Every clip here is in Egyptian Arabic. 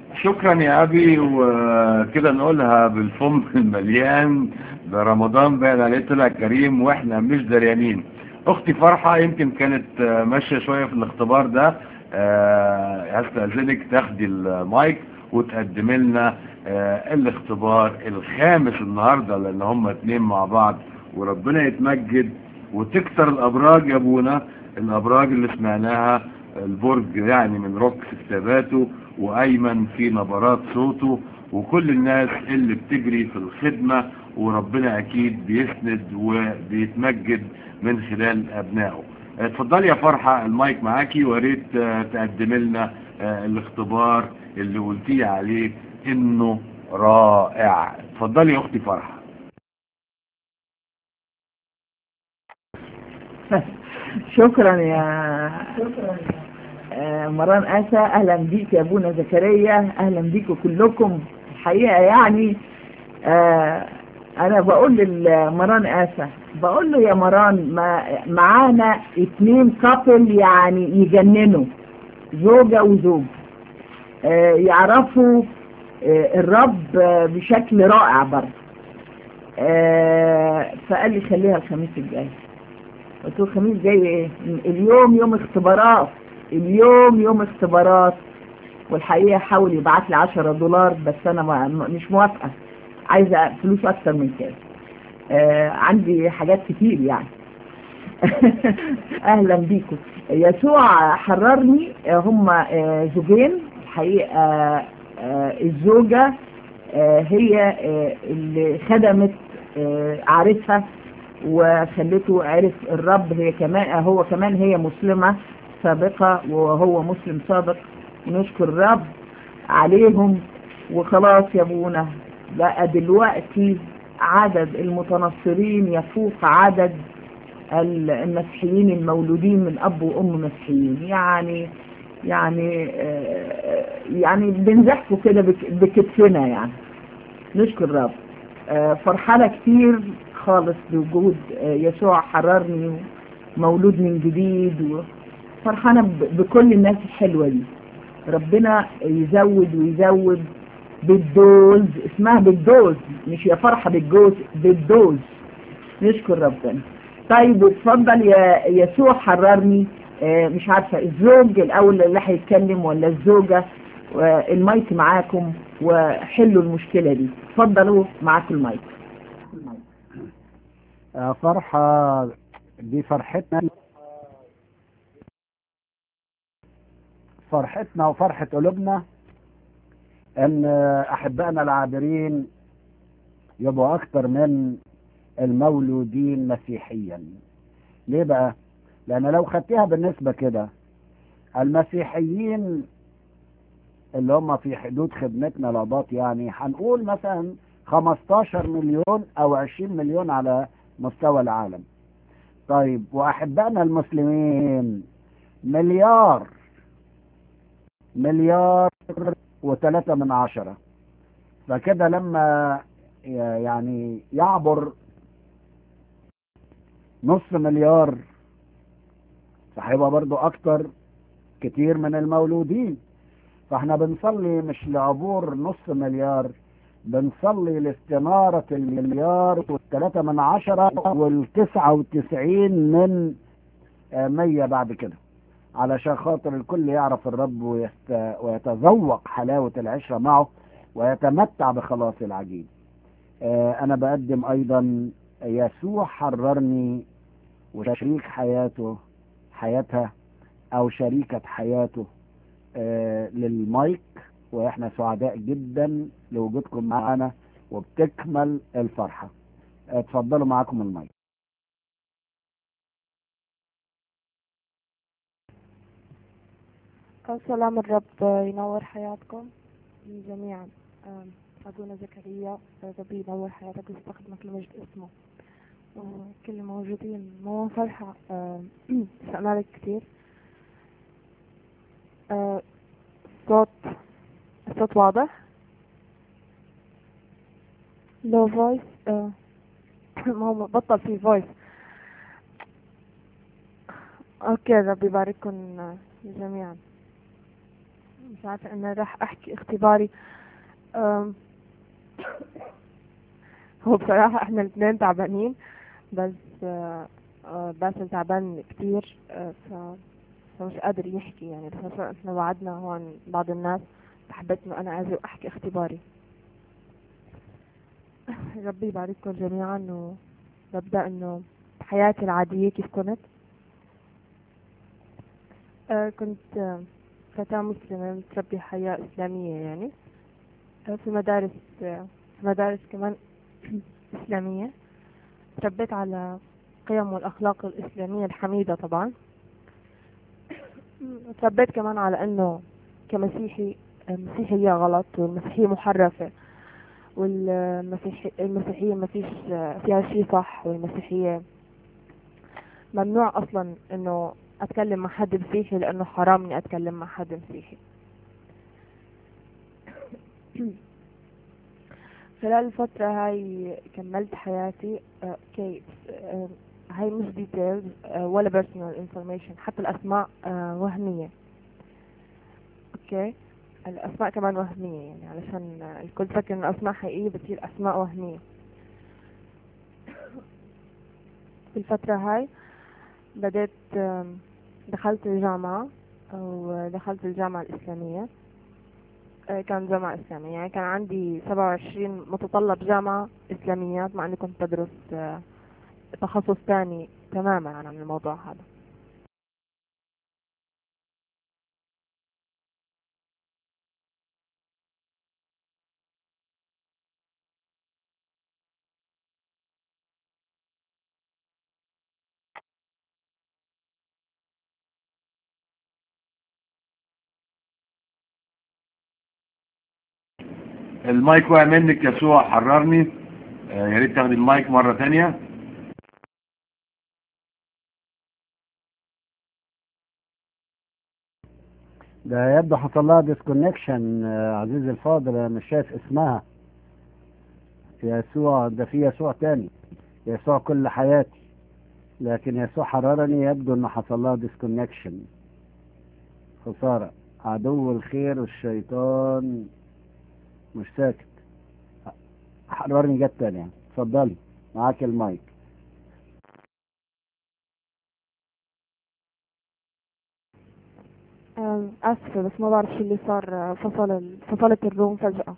شكرا يا أبي وكده نقولها بالفم المليان ده رمضان باين عليه طلع كريم واحنا مش دريانين اختي فرحة يمكن كانت ماشية شوية في الاختبار ده هستأذنك تاخدي المايك وتقدم لنا الاختبار الخامس النهاردة لان هم اتنين مع بعض وربنا يتمجد وتكتر الابراج يا ابونا الابراج اللي سمعناها البرج يعني من روك في كتاباته وايمن في نبرات صوته وكل الناس اللي بتجري في الخدمة وربنا اكيد بيسند وبيتمجد من خلال ابنائه اتفضلي يا فرحة المايك معاكي وريت تقدم لنا الاختبار اللي قلتي عليه انه رائع اتفضلي يا اختي فرحة شكرا يا شكرا يا مران آسا أهلا بيك يا أبونا زكريا أهلا بيكم كلكم الحقيقة يعني آه أنا بقول لمران آسا بقول له يا مران ما معانا اتنين كابل يعني يجننوا زوجة وزوج آه يعرفوا آه الرب بشكل رائع برضه فقال لي خليها الخميس الجاي قلت له الخميس جاي ايه اليوم يوم اختبارات اليوم يوم اختبارات والحقيقة حاول يبعت لي 10 دولار بس انا ما مش موافقة عايزة فلوس اكتر من كده آه عندي حاجات كتير يعني اهلا بيكم يسوع حررني هم آه زوجين الحقيقة آه الزوجة هي اللي خدمت عارفها وخلته عرف الرب هي كمان هو كمان هي مسلمة سابقة وهو مسلم سابق ونشكر الرب عليهم وخلاص يا ابونا بقى دلوقتي عدد المتنصرين يفوق عدد المسيحيين المولودين من اب وام مسيحيين يعني يعني يعني بنزحفوا كده بكتفنا يعني نشكر الرب فرحانة كتير خالص بوجود يسوع حررني مولود من جديد فرحانة بكل الناس الحلوة دي ربنا يزود ويزود بالدوز اسمها بالدوز مش يا فرحة بالجوز بالدوز نشكر ربنا طيب اتفضل يا يسوع حررني مش عارفة الزوج الأول اللي هيتكلم ولا الزوجة المايك معاكم وحلوا المشكلة دي اتفضلوا معاكم المايك فرحة دي فرحتنا فرحتنا وفرحة قلوبنا ان احبائنا العابرين يبقوا اكتر من المولودين مسيحيا ليه بقى لان لو خدتها بالنسبة كده المسيحيين اللي هم في حدود خدمتنا لاباط يعني هنقول مثلا 15 مليون او 20 مليون على مستوى العالم طيب واحبائنا المسلمين مليار مليار وثلاثة من عشرة فكده لما يعني يعبر نص مليار فهيبقى برضو اكتر كتير من المولودين فاحنا بنصلي مش لعبور نص مليار بنصلي لاستنارة المليار والثلاثة من عشرة والتسعة وتسعين من مية بعد كده علشان خاطر الكل يعرف الرب ويست... ويتذوق حلاوة العشرة معه ويتمتع بخلاص العجيب انا بقدم ايضا يسوع حررني وشريك حياته حياتها او شريكة حياته للمايك واحنا سعداء جدا لوجودكم معنا وبتكمل الفرحة اتفضلوا معاكم المايك سلام الرب ينور حياتكم جميعا أبونا زكريا ربي ينور حياتك ويستخدمك لمجد اسمه وكل الموجودين مو فرحة سألنا لك كتير صوت الصوت واضح لو فويس ما هو بطل في فويس اوكي ربي يبارككم جميعا مش عارفة أنا راح أحكي اختباري أم، هو بصراحة احنا الاثنين تعبانين بس آه، آه، باسل تعبان كتير آه، ف فمش قادر يحكي يعني بس عشان احنا وعدنا هون بعض الناس فحبيت انه انا اجي واحكي اختباري ربي يبارككم جميعا وببدأ انه بحياتي العادية كيف كنت آه، كنت آه، فتاة مسلمة متربية حياة إسلامية يعني آه، في مدارس آه، في مدارس كمان إسلامية تربيت على قيم والأخلاق الإسلامية الحميدة طبعا تربيت كمان على أنه كمسيحي المسيحية غلط والمسيحية محرفة والمسيحية ما فيش فيها شيء صح والمسيحية ممنوع أصلا أنه أتكلم مع حد مسيحي لأنه حرام إني أتكلم مع حد مسيحي خلال الفترة هاي كملت حياتي آه، اوكي آه، هاي مش ديتيلز ولا بيرسونال انفورميشن حتى الأسماء آه، وهمية اوكي الأسماء كمان وهمية يعني علشان آه، الكل فكر إن الأسماء حقيقية بتصير أسماء وهمية في الفترة هاي بدأت آم، دخلت الجامعة أو دخلت الجامعة الإسلامية آه، كان جامعة إسلامية يعني كان عندي سبعة وعشرين متطلب جامعة إسلاميات مع إني كنت بدرس آه، تخصص تاني تماما عن الموضوع هذا المايك وقع منك يسوع حررني آه، يا ريت تاخدي المايك مرة تانية ده يبدو حصل لها ديسكونكشن عزيزي الفاضل انا مش شايف اسمها يسوع ده في يسوع تاني يسوع كل حياتي لكن يسوع حررني يبدو انه حصل لها ديسكونكشن خسارة عدو الخير والشيطان مش ساكت حررني جت تاني يعني. اتفضلي معاك المايك آم، آسفة بس ما بعرف شو اللي صار آه، فصل ال- فصلت الروم فجأة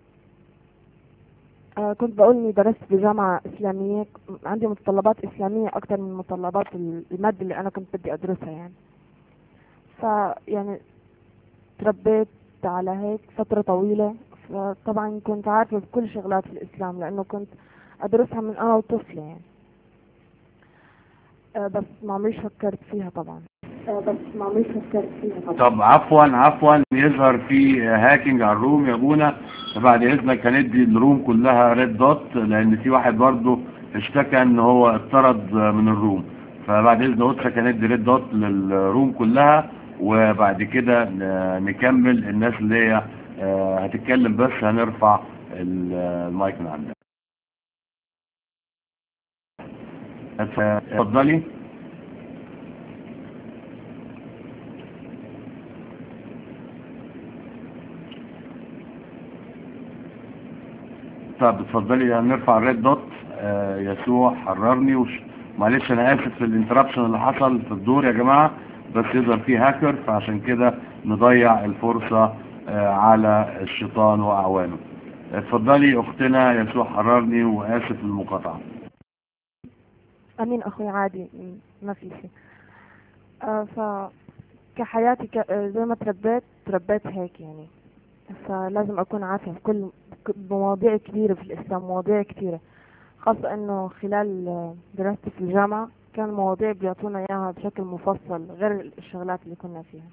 آه، كنت بقول إني درست بجامعة إسلامية ك- عندي متطلبات إسلامية أكتر من متطلبات ال- المادة اللي أنا كنت بدي أدرسها يعني فيعني تربيت على هيك فترة طويلة فطبعا كنت عارفة بكل شغلات الإسلام لأنه كنت أدرسها من أنا وطفلة يعني آه، بس ما عمريش فكرت فيها طبعا آه، بس ما عمريش فكرت فيها طبعا طب عفوا عفوا يظهر في هاكينج على الروم يا ابونا بعد اذنك هندي الروم كلها ريد دوت لان في واحد برضه اشتكى ان هو اتطرد من الروم فبعد اذن قدسك هندي ريد دوت للروم كلها وبعد كده ن- نكمل الناس اللي هي آه، هتتكلم بس هنرفع ال- المايك من عندها اتفضلي طب اتفضلي هنرفع الريد دوت آه، يسوع حررني وش... معلش انا اسف في الانتربشن اللي حصل في الدور يا جماعة بس يظهر فيه هاكر فعشان كده نضيع الفرصة آه، على الشيطان واعوانه اتفضلي اختنا يسوع حررني واسف للمقاطعة امين اخوي عادي م- ما في شيء آه ف كحياتي ك... آه، زي ما تربيت تربيت هيك يعني فلازم اكون عارفة في كل ك- مواضيع كبيرة في الاسلام مواضيع كثيرة خاصة انه خلال آه، دراستي في الجامعة كان المواضيع بيعطونا اياها بشكل مفصل غير الشغلات اللي كنا فيها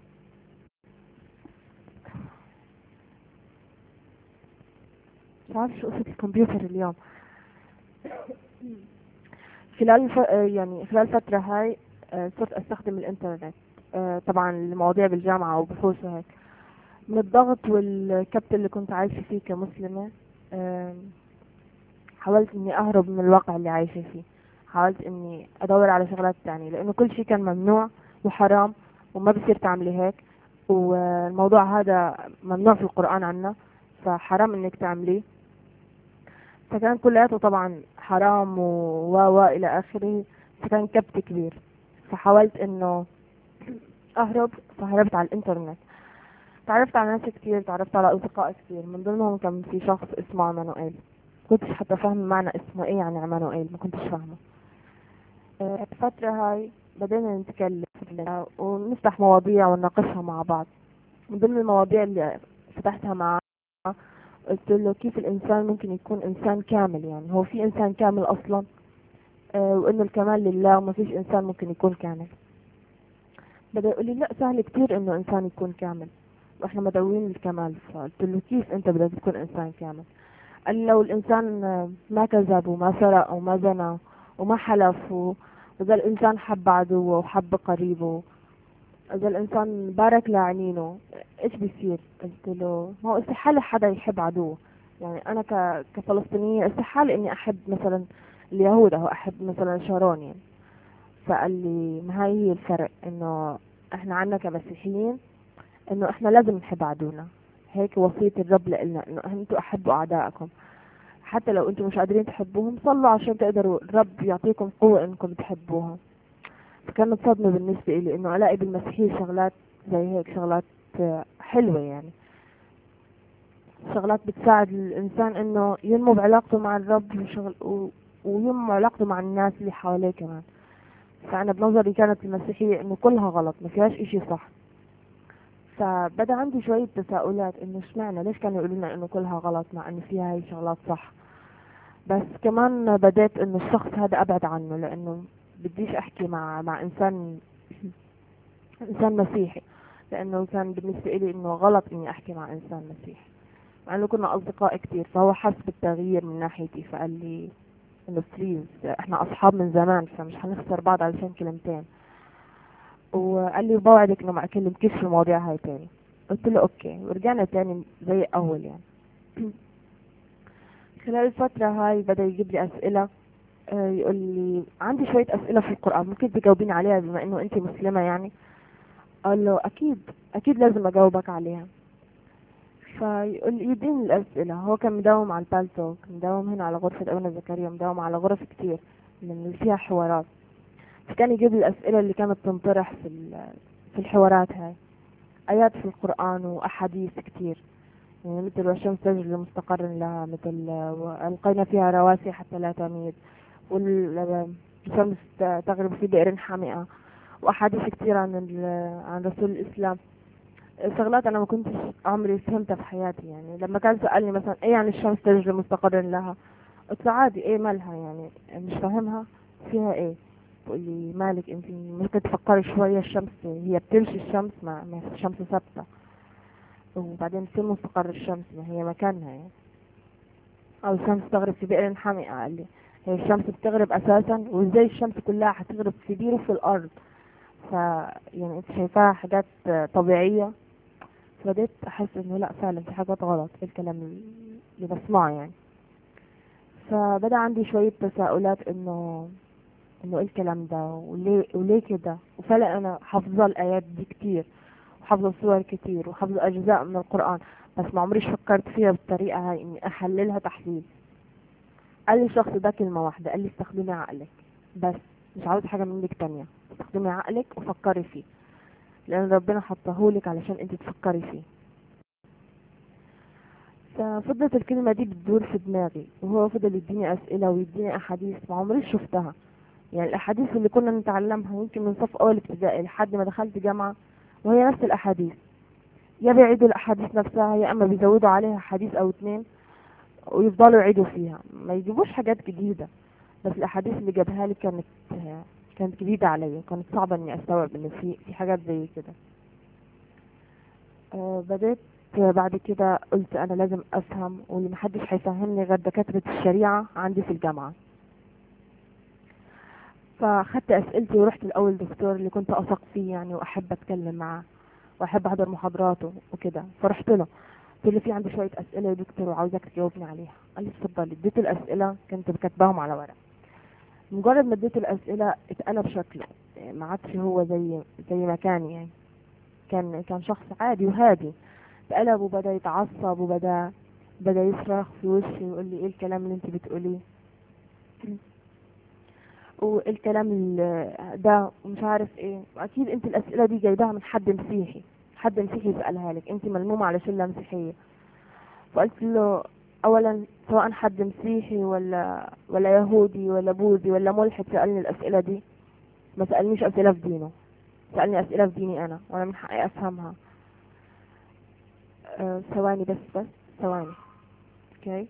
مش عارف شو قصة الكمبيوتر اليوم خلال الف... آه، يعني خلال الفترة هاي آه، صرت استخدم الانترنت آه، طبعا المواضيع بالجامعة وبحوث وهيك من الضغط والكبت اللي كنت عايشة فيه كمسلمة آم، حاولت اني اهرب من الواقع اللي عايشة فيه حاولت اني ادور على شغلات تانية لانه كل شيء كان ممنوع وحرام وما بصير تعملي هيك والموضوع هذا ممنوع في القرآن عنا فحرام انك تعمليه فكان كلياته طبعا حرام و و و الى اخره فكان كبت كبير فحاولت انه اهرب فهربت على الانترنت تعرفت على ناس كتير تعرفت على اصدقاء كتير من ضمنهم كان في شخص اسمه عمانوئيل كنتش حتى فاهم معنى اسمه ايه يعني عمانوئيل ما كنتش فاهمه آه، الفترة هاي بدينا نتكلم ونفتح مواضيع ونناقشها مع بعض من ضمن المواضيع اللي فتحتها معاه قلت له كيف الإنسان ممكن يكون إنسان كامل يعني هو في إنسان كامل أصلا آه، وإنه الكمال لله وما فيش إنسان ممكن يكون كامل بدأ يقول لي لا سهل كتير إنه إنسان يكون كامل وإحنا مدعوين للكمال فقلت له كيف أنت بدك تكون إنسان كامل قال لي لو الإنسان آه، ما كذب وما سرق وما زنى وما حلف و- وإذا الإنسان حب عدوه وحب قريبه إذا الإنسان بارك لعنينه إيش بيصير؟ قلت له ما هو استحالة حدا يحب عدوه يعني أنا ك... كفلسطينية استحالة إني أحب مثلا اليهود أو أحب مثلا شارون يعني فقال لي ما هاي هي الفرق إنه إحنا عنا كمسيحيين إنه إحنا لازم نحب عدونا هيك وصية الرب لنا إنه أنتوا أحبوا أعدائكم حتى لو أنتوا مش قادرين تحبوهم صلوا عشان تقدروا الرب يعطيكم قوة إنكم تحبوها فكانت صدمة بالنسبة لي إنه ألاقي بالمسيحية شغلات زي هيك شغلات آه، حلوة يعني شغلات بتساعد الإنسان إنه ينمو بعلاقته مع الرب وشغل و... وينمو علاقته مع الناس اللي حواليه كمان فأنا بنظري كانت المسيحية إنه كلها غلط ما فيهاش إشي صح فبدا عندي شوية تساؤلات إنه اشمعنى ليش كانوا يقولوا لنا إنه كلها غلط مع إنه فيها هاي شغلات صح بس كمان بديت إنه الشخص هذا أبعد عنه لأنه بديش أحكي مع مع إنسان إنسان مسيحي لأنه كان بالنسبة لي إنه غلط إني أحكي مع إنسان مسيحي مع إنه كنا أصدقاء كتير فهو حس بالتغيير من ناحيتي فقال لي إنه بليز إحنا أصحاب من زمان فمش هنخسر بعض علشان كلمتين وقال لي بوعدك إنه ما أكلمكش في المواضيع هاي تاني قلت له أوكي ورجعنا تاني زي أول يعني خلال الفترة هاي بدأ يجيب لي أسئلة آه، يقول لي عندي شوية أسئلة في القرآن ممكن تجاوبيني عليها بما إنه أنت مسلمة يعني قال له أكيد أكيد لازم أجاوبك عليها فيقول لي يديني الأسئلة هو كان مداوم على البالتوك مداوم هنا على غرفة أبونا زكريا مداوم على غرف كتير من اللي فيها حوارات فكان يجيب لي الأسئلة اللي كانت تنطرح في ال- في الحوارات هاي آيات في القرآن وأحاديث كتير يعني مثل والشمس تجري مستقر لها مثل وألقينا فيها رواسي حتى لا تميد والشمس ت- تغرب في بئر حامئة وأحاديث كتير عن ال- عن رسول الإسلام شغلات أنا ما كنتش عمري فهمتها في حياتي يعني لما كان سألني مثلا إيه يعني الشمس تجري مستقر لها قلت له عادي إيه مالها يعني مش فاهمها فيها إيه بقول لي مالك انت ممكن تفكري شوية الشمس هي بتمشي الشمس ما, ما الشمس ثابتة وبعدين فين مستقر الشمس ما هي مكانها يعني أو الشمس تغرب في بئر حامئة قال لي هي الشمس بتغرب أساسا وإزاي الشمس كلها هتغرب في بير وفي الأرض ف يعني أنت شايفاها حاجات طبيعية فبديت أحس إنه لأ فعلا في حاجات غلط في الكلام اللي بسمعه يعني فبدأ عندي شوية تساؤلات إنه إنه إيه الكلام ده وليه وليه كده وفعلا أنا حافظة الآيات دي كتير وحافظة سور كتير وحافظة أجزاء من القرآن بس ما عمريش فكرت فيها بالطريقة هاي إني أحللها تحليل قال لي الشخص ده كلمة واحدة قال لي استخدمي عقلك بس مش عاوز حاجة منك تانية استخدمي عقلك وفكري فيه لأن ربنا حطهولك علشان انت تفكري فيه ففضلت الكلمة دي بتدور في دماغي وهو فضل يديني أسئلة ويديني أحاديث ما عمريش شفتها يعني الأحاديث اللي كنا نتعلمها يمكن من صف أول ابتدائي لحد ما دخلت جامعة وهي نفس الأحاديث يا بيعيدوا الأحاديث نفسها يا أما بيزودوا عليها حديث أو اتنين ويفضلوا يعيدوا فيها ما يجيبوش حاجات جديدة بس الأحاديث اللي جابها لي كانت كانت جديدة عليا كانت صعبة إني أستوعب إن في في حاجات زي كده آه بدأت بعد كده قلت أنا لازم أفهم واللي محدش هيفهمني غير دكاترة الشريعة عندي في الجامعة فاخدت أسئلتي ورحت الأول دكتور اللي كنت أثق فيه يعني وأحب أتكلم معاه وأحب أحضر محاضراته وكده فرحت له قلت له في عندي شوية أسئلة يا دكتور وعاوزك تجاوبني عليها قال لي اتفضلي اديته الأسئلة كنت كاتباهم على ورق مجرد ما اديته الأسئلة اتقلب شكله ما عادش هو زي زي ما كان يعني كان كان شخص عادي وهادي فقلب وبدا يتعصب وبدا بدا يصرخ في وشي ويقول لي ايه الكلام اللي انت بتقوليه والكلام ال- ده ومش عارف ايه واكيد انت الاسئله دي جايباها من حد مسيحي حد مسيحي يسالها لك انت ملمومه على شله مسيحيه فقلت له اولا سواء حد مسيحي ولا ولا يهودي ولا بوذي ولا ملحد سالني الاسئله دي ما سالنيش اسئله في دينه سالني اسئله في ديني انا وانا من حقي افهمها آه، ثواني بس بس ثواني اوكي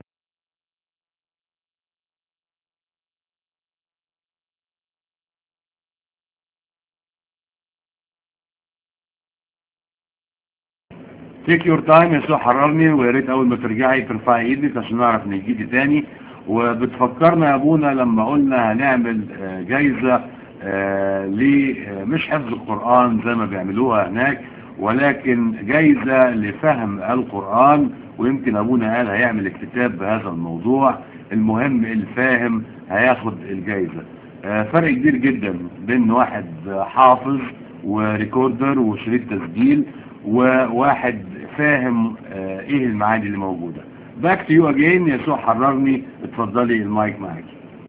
تيك يور تايم يسوع حررني ويا ريت اول ما ترجعي ترفعي ايدك عشان نعرف نجيدي تاني وبتفكرنا يا ابونا لما قلنا هنعمل آه، جايزة آه، ل آه، مش حفظ القرآن زي ما بيعملوها هناك ولكن جايزة لفهم القرآن ويمكن ابونا قال هيعمل اكتتاب بهذا الموضوع المهم الفاهم هياخد الجايزة آه، فرق كبير جدا بين واحد حافظ وريكوردر وشريط تسجيل وواحد فاهم آه، ايه المعاني اللي موجودة باك تو يو اجين يسوع حررني اتفضلي المايك معاكي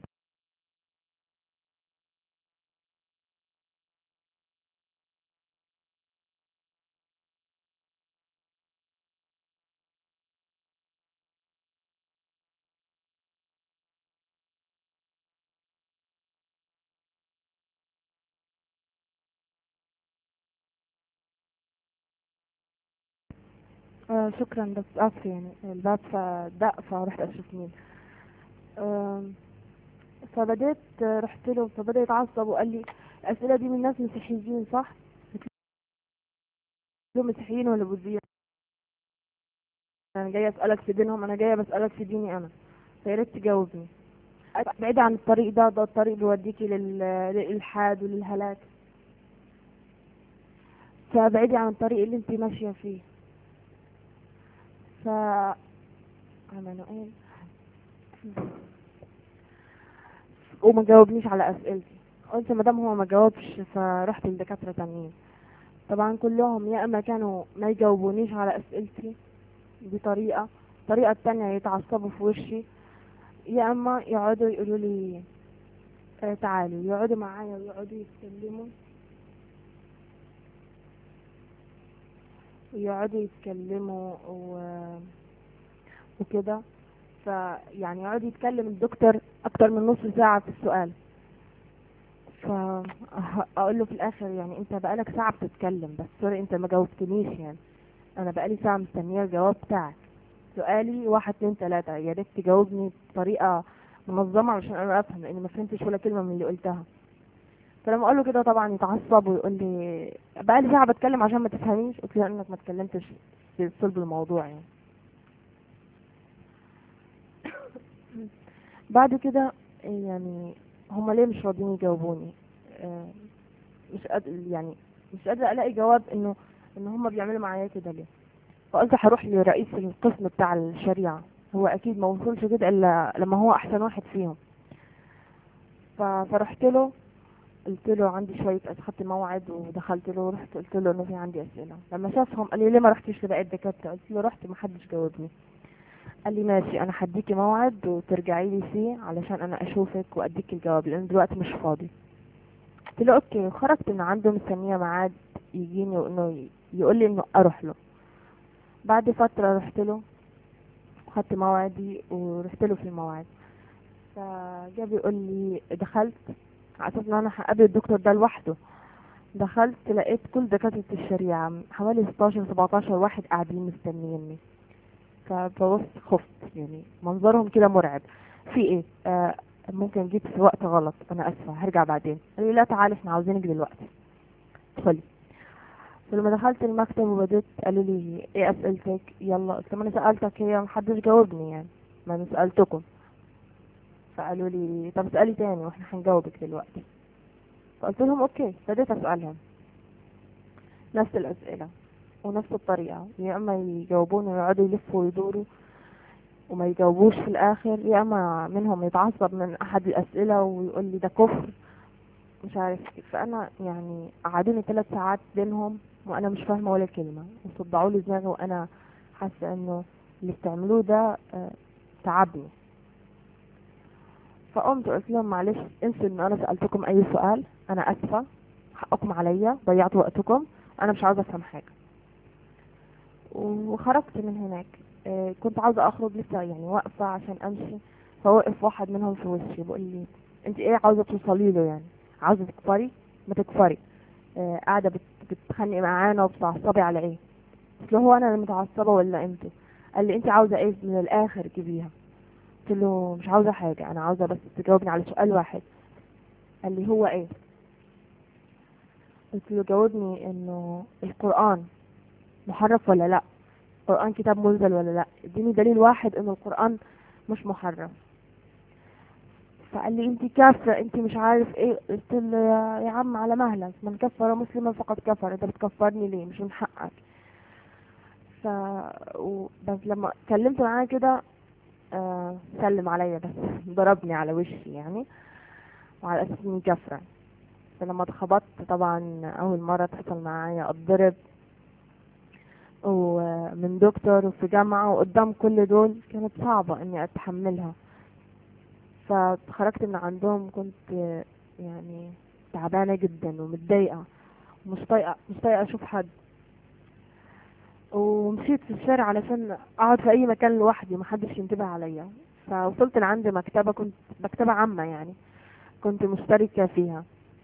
آه شكرا بس اسف يعني الباب فدق فرحت اشوف مين آم، فبديت آه، رحت له فبدا يتعصب وقال لي الاسئله دي من ناس مسيحيين صح؟ قلت له مسيحيين ولا بوذيين؟ انا جايه اسالك في دينهم انا جايه بسالك في ديني انا فيا ريت تجاوبني بعيد عن الطريق ده ده الطريق بيوديكي لل- للالحاد وللهلاك فبعيدي عن الطريق اللي انت ماشيه فيه ف عمانوئيل وما جاوبنيش على اسئلتي قلت ما دام هو ما جاوبش فرحت لدكاتره تانيين طبعا كلهم يا اما كانوا ما يجاوبونيش على اسئلتي بطريقه الطريقه التانية يتعصبوا في وشي يا اما يقعدوا يقولوا لي آه تعالي يقعدوا معايا ويقعدوا يتكلموا ويقعدوا يتكلموا و... وكده فيعني يقعد يتكلم الدكتور اكتر من نص ساعة في السؤال فاقول له في الاخر يعني انت بقالك ساعة بتتكلم بس سوري انت ما جاوبتنيش يعني انا بقالي ساعة مستنية الجواب بتاعك سؤالي واحد اتنين تلاتة يا ريت تجاوبني بطريقة منظمة عشان انا افهم لاني ما فهمتش ولا كلمة من اللي قلتها فلما اقول له كده طبعا يتعصب ويقول لي بقى لي ساعه بتكلم عشان ما تفهميش قلت له انك ما اتكلمتش في صلب الموضوع يعني بعد كده يعني هما ليه مش راضيين يجاوبوني آه، مش قادر يعني مش قادره الاقي جواب انه ان هما بيعملوا معايا كده ليه فقلت هروح لرئيس القسم بتاع الشريعه هو اكيد ما وصلش كده الا لما هو احسن واحد فيهم ف- فرحت له قلت له عندي شوية أخدت موعد ودخلت له ورحت قلت له إنه في عندي أسئلة لما شافهم قال لي ليه ما رحتش لباقي الدكاترة قلت له رحت ما حدش جاوبني قال لي ماشي أنا هديكي موعد وترجعي لي فيه علشان أنا أشوفك وأديك الجواب لأن دلوقتي مش فاضي قلت له أوكي خرجت من عنده مستنية ميعاد يجيني وإنه يقول لي إنه أروح له بعد فترة رحت له خدت موعدي ورحت له في الموعد فجاب يقول لي دخلت على اساس ان انا هقابل الدكتور ده لوحده دخلت لقيت كل دكاترة الشريعة حوالي 16 17 واحد قاعدين مستنيني فبص خفت يعني منظرهم كده مرعب في ايه آه ممكن جيت في وقت غلط انا اسفة هرجع بعدين قال لي لا تعالي احنا عاوزينك دلوقتي ادخلي فلما دخلت المكتب وبدأت قالوا لي ايه اسئلتك يلا قلت لهم انا سألتك هي محدش جاوبني يعني ما انا سألتكم فقالوا لي طب اسألي تاني واحنا هنجاوبك دلوقتي فقلت لهم اوكي بديت اسألهم نفس الاسئلة ونفس الطريقة يا اما يجاوبوني ويقعدوا يلفوا ويدوروا وما يجاوبوش في الاخر يا اما منهم يتعصب من احد الاسئلة ويقول لي ده كفر مش عارف إيه. فانا يعني قعدوني ثلاث ساعات بينهم وانا مش فاهمه ولا كلمه وصدعوا لي دماغي وانا حاسه انه اللي بتعملوه ده آه، تعبني فقمت قلت لهم معلش انسوا ان انا سالتكم اي سؤال انا اسفه حقكم عليا ضيعت وقتكم انا مش عاوزه افهم حاجه وخرجت من هناك آه، كنت عاوزه اخرج لسه يعني واقفه عشان امشي فوقف واحد منهم في وشي بيقول لي انت ايه عاوزه توصلي له يعني عاوزه تكفري ما تكفري آه، قاعده بت- بتتخانقي معانا وبتعصبي على ايه قلت له هو انا اللي متعصبه ولا انت قال لي انت عاوزه ايه من الاخر جيبيها قلت له مش عاوزه حاجه انا عاوزه بس تجاوبني على سؤال واحد قال لي هو ايه قلت له جاوبني انه القران محرف ولا لا القران كتاب منزل ولا لا اديني دليل واحد انه القران مش محرف فقال لي انت كافره انت مش عارف ايه قلت له يا, يا عم على مهلك من كفر مسلما فقد كفر انت بتكفرني ليه مش من حقك ف و... بس لما اتكلمت معاه كده آه سلم عليا بس ضربني على وشي يعني وعلى اساس اني كافره فلما اتخبطت طبعا اول مره تحصل معايا اتضرب ومن دكتور وفي جامعة وقدام كل دول كانت صعبة اني اتحملها فخرجت من عندهم كنت يعني تعبانة جدا ومتضايقة ومش طايقة مش طايقة اشوف حد ومشيت في الشارع علشان اقعد في اي مكان لوحدي محدش ينتبه عليا فوصلت لعند مكتبة كنت مكتبة عامة يعني كنت مشتركة فيها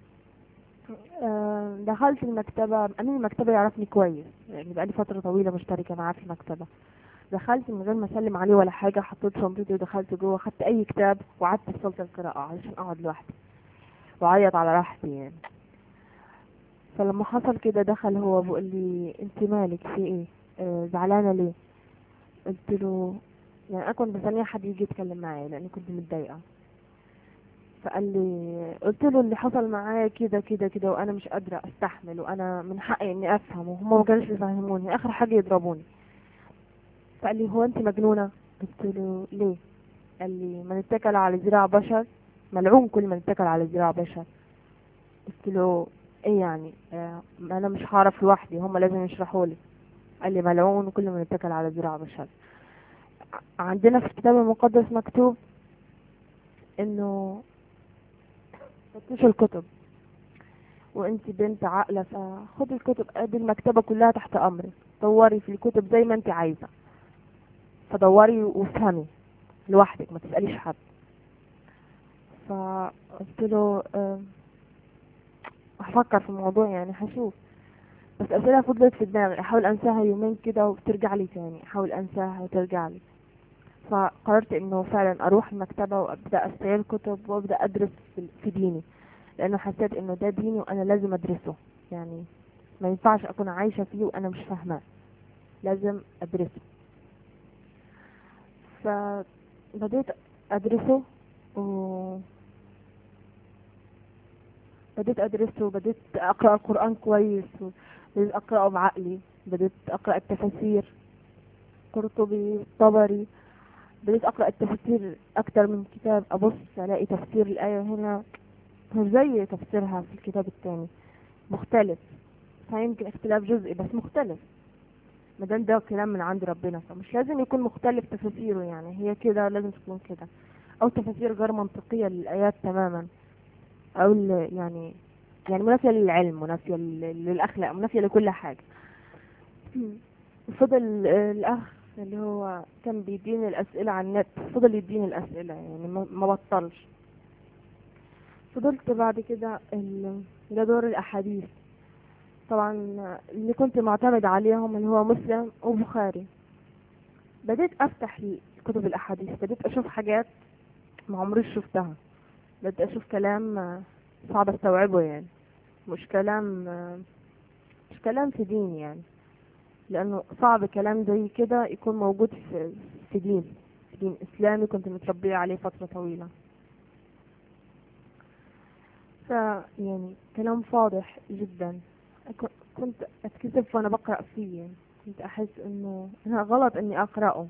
آه، دخلت المكتبة أمين المكتبة يعرفني كويس يعني بقالي فترة طويلة مشتركة معاه في المكتبة دخلت من غير ما أسلم عليه ولا حاجة حطيت شنطتي ودخلت جوه خدت أي كتاب وقعدت في صالة القراءة علشان أقعد لوحدي وأعيط على راحتي يعني فلما حصل كده دخل هو بيقول لي أنت مالك في إيه آه، زعلانة ليه قلت له يعني أنا كنت مستنية حد يجي يتكلم معايا لأني كنت متضايقة فقال لي قلت له اللي حصل معايا كده كده كده وانا مش قادره استحمل وانا من حقي اني افهم وهم ما كانوش يفهموني اخر حاجه يضربوني فقال لي هو انت مجنونه قلت له ليه قال لي من اتكل على ذراع بشر ملعون كل من اتكل على ذراع بشر قلت له ايه يعني آه ما انا مش هعرف لوحدي هم لازم يشرحوا لي قال لي ملعون كل من اتكل على ذراع بشر ع- عندنا في الكتاب المقدس مكتوب انه فتشوا الكتب وانت بنت عاقلة فخدي الكتب ادي المكتبة كلها تحت امرك دوري في الكتب زي ما انت عايزة فدوري وافهمي لوحدك ما تسأليش حد فقلت له آه، هفكر في الموضوع يعني هشوف بس أسئلة فضلت في دماغي أحاول أنساها يومين كده وترجع لي تاني أحاول أنساها وترجع لي فقررت إنه فعلا أروح المكتبة وأبدأ أستعير كتب وأبدأ أدرس في- في ديني لأنه حسيت إنه ده ديني وأنا لازم أدرسه يعني ما ينفعش أكون عايشة فيه وأنا مش فاهماه لازم أدرسه فبديت أدرسه و بديت أدرسه وبديت أقرأ القرآن كويس وبديت أقرأه بعقلي بديت أقرأ التفاسير قرطبي طبري بديت أقرأ التفاسير أكتر من كتاب أبص ألاقي تفسير الآية هنا مش زي تفسيرها في الكتاب التاني مختلف فيمكن اختلاف جزئي بس مختلف مادام ده كلام من عند ربنا فمش لازم يكون مختلف تفاسيره يعني هي كده لازم تكون كده أو تفاسير غير منطقية للآيات تماما أو ال- يعني يعني منافية للعلم منافية لل- للأخلاق منافية لكل حاجة فضل آه، الأخ اللي هو كان بيديني الأسئلة على النت فضل يديني الأسئلة يعني ما ما بطلش فضلت بعد كده ال- جدول الأحاديث طبعا اللي كنت معتمد عليهم اللي هو مسلم وبخاري بديت أفتح كتب الأحاديث بديت أشوف حاجات ما عمري شفتها بديت أشوف كلام آه، صعب أستوعبه يعني مش كلام آه، مش كلام في دين يعني لأنه صعب كلام زي كده يكون موجود في في دين في دين إسلامي كنت متربية عليه فترة طويلة ف يعني كلام فاضح جدا ك- كنت أتكسف وأنا بقرأ فيه يعني. كنت أحس إنه أنا غلط إني أقرأه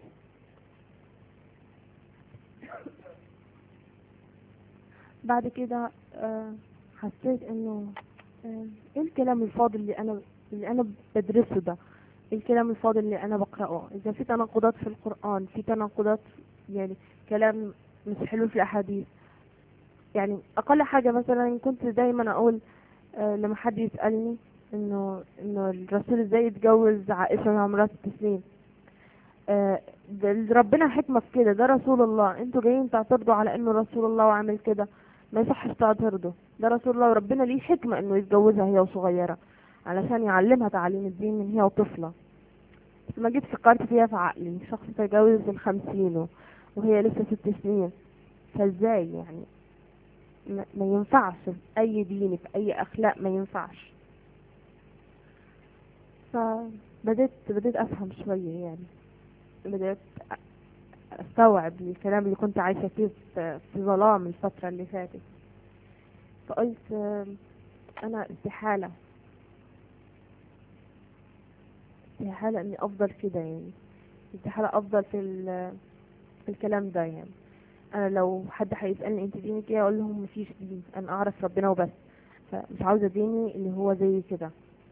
بعد كده آه، حسيت إنه آه، إيه الكلام الفاضي اللي أنا اللي انا بدرسه ده الكلام الفاضل اللي انا بقراه اذا في تناقضات في القران في تناقضات يعني كلام مش حلو في الاحاديث يعني اقل حاجه مثلا كنت دايما اقول آه لما حد يسالني انه انه الرسول ازاي يتجوز عائشه وهي عمرها ست سنين آه ده ربنا حكمه في كده ده رسول الله انتوا جايين تعترضوا على انه رسول الله وعمل كده ما يصحش تعترضوا ده رسول الله وربنا ليه حكمه انه يتجوزها هي وصغيره علشان يعلمها تعليم الدين من هي وطفله بس ما جيت فكرت فيها في عقلي شخص تجاوز الخمسين و- وهي لسه ست سنين فازاي يعني ما ما ينفعش في اي دين في اي اخلاق ما ينفعش فبدأت بدأت افهم شوية يعني بدأت أ- استوعب الكلام اللي كنت عايشة فيه في في ظلام الفترة اللي فاتت فقلت آه، انا استحالة استحالة اني افضل كده يعني استحالة افضل في ال- في الكلام ده يعني انا لو حد هيسألني انت دينك ايه اقول لهم مفيش دين انا اعرف ربنا وبس فمش عاوزة ديني اللي هو زي كده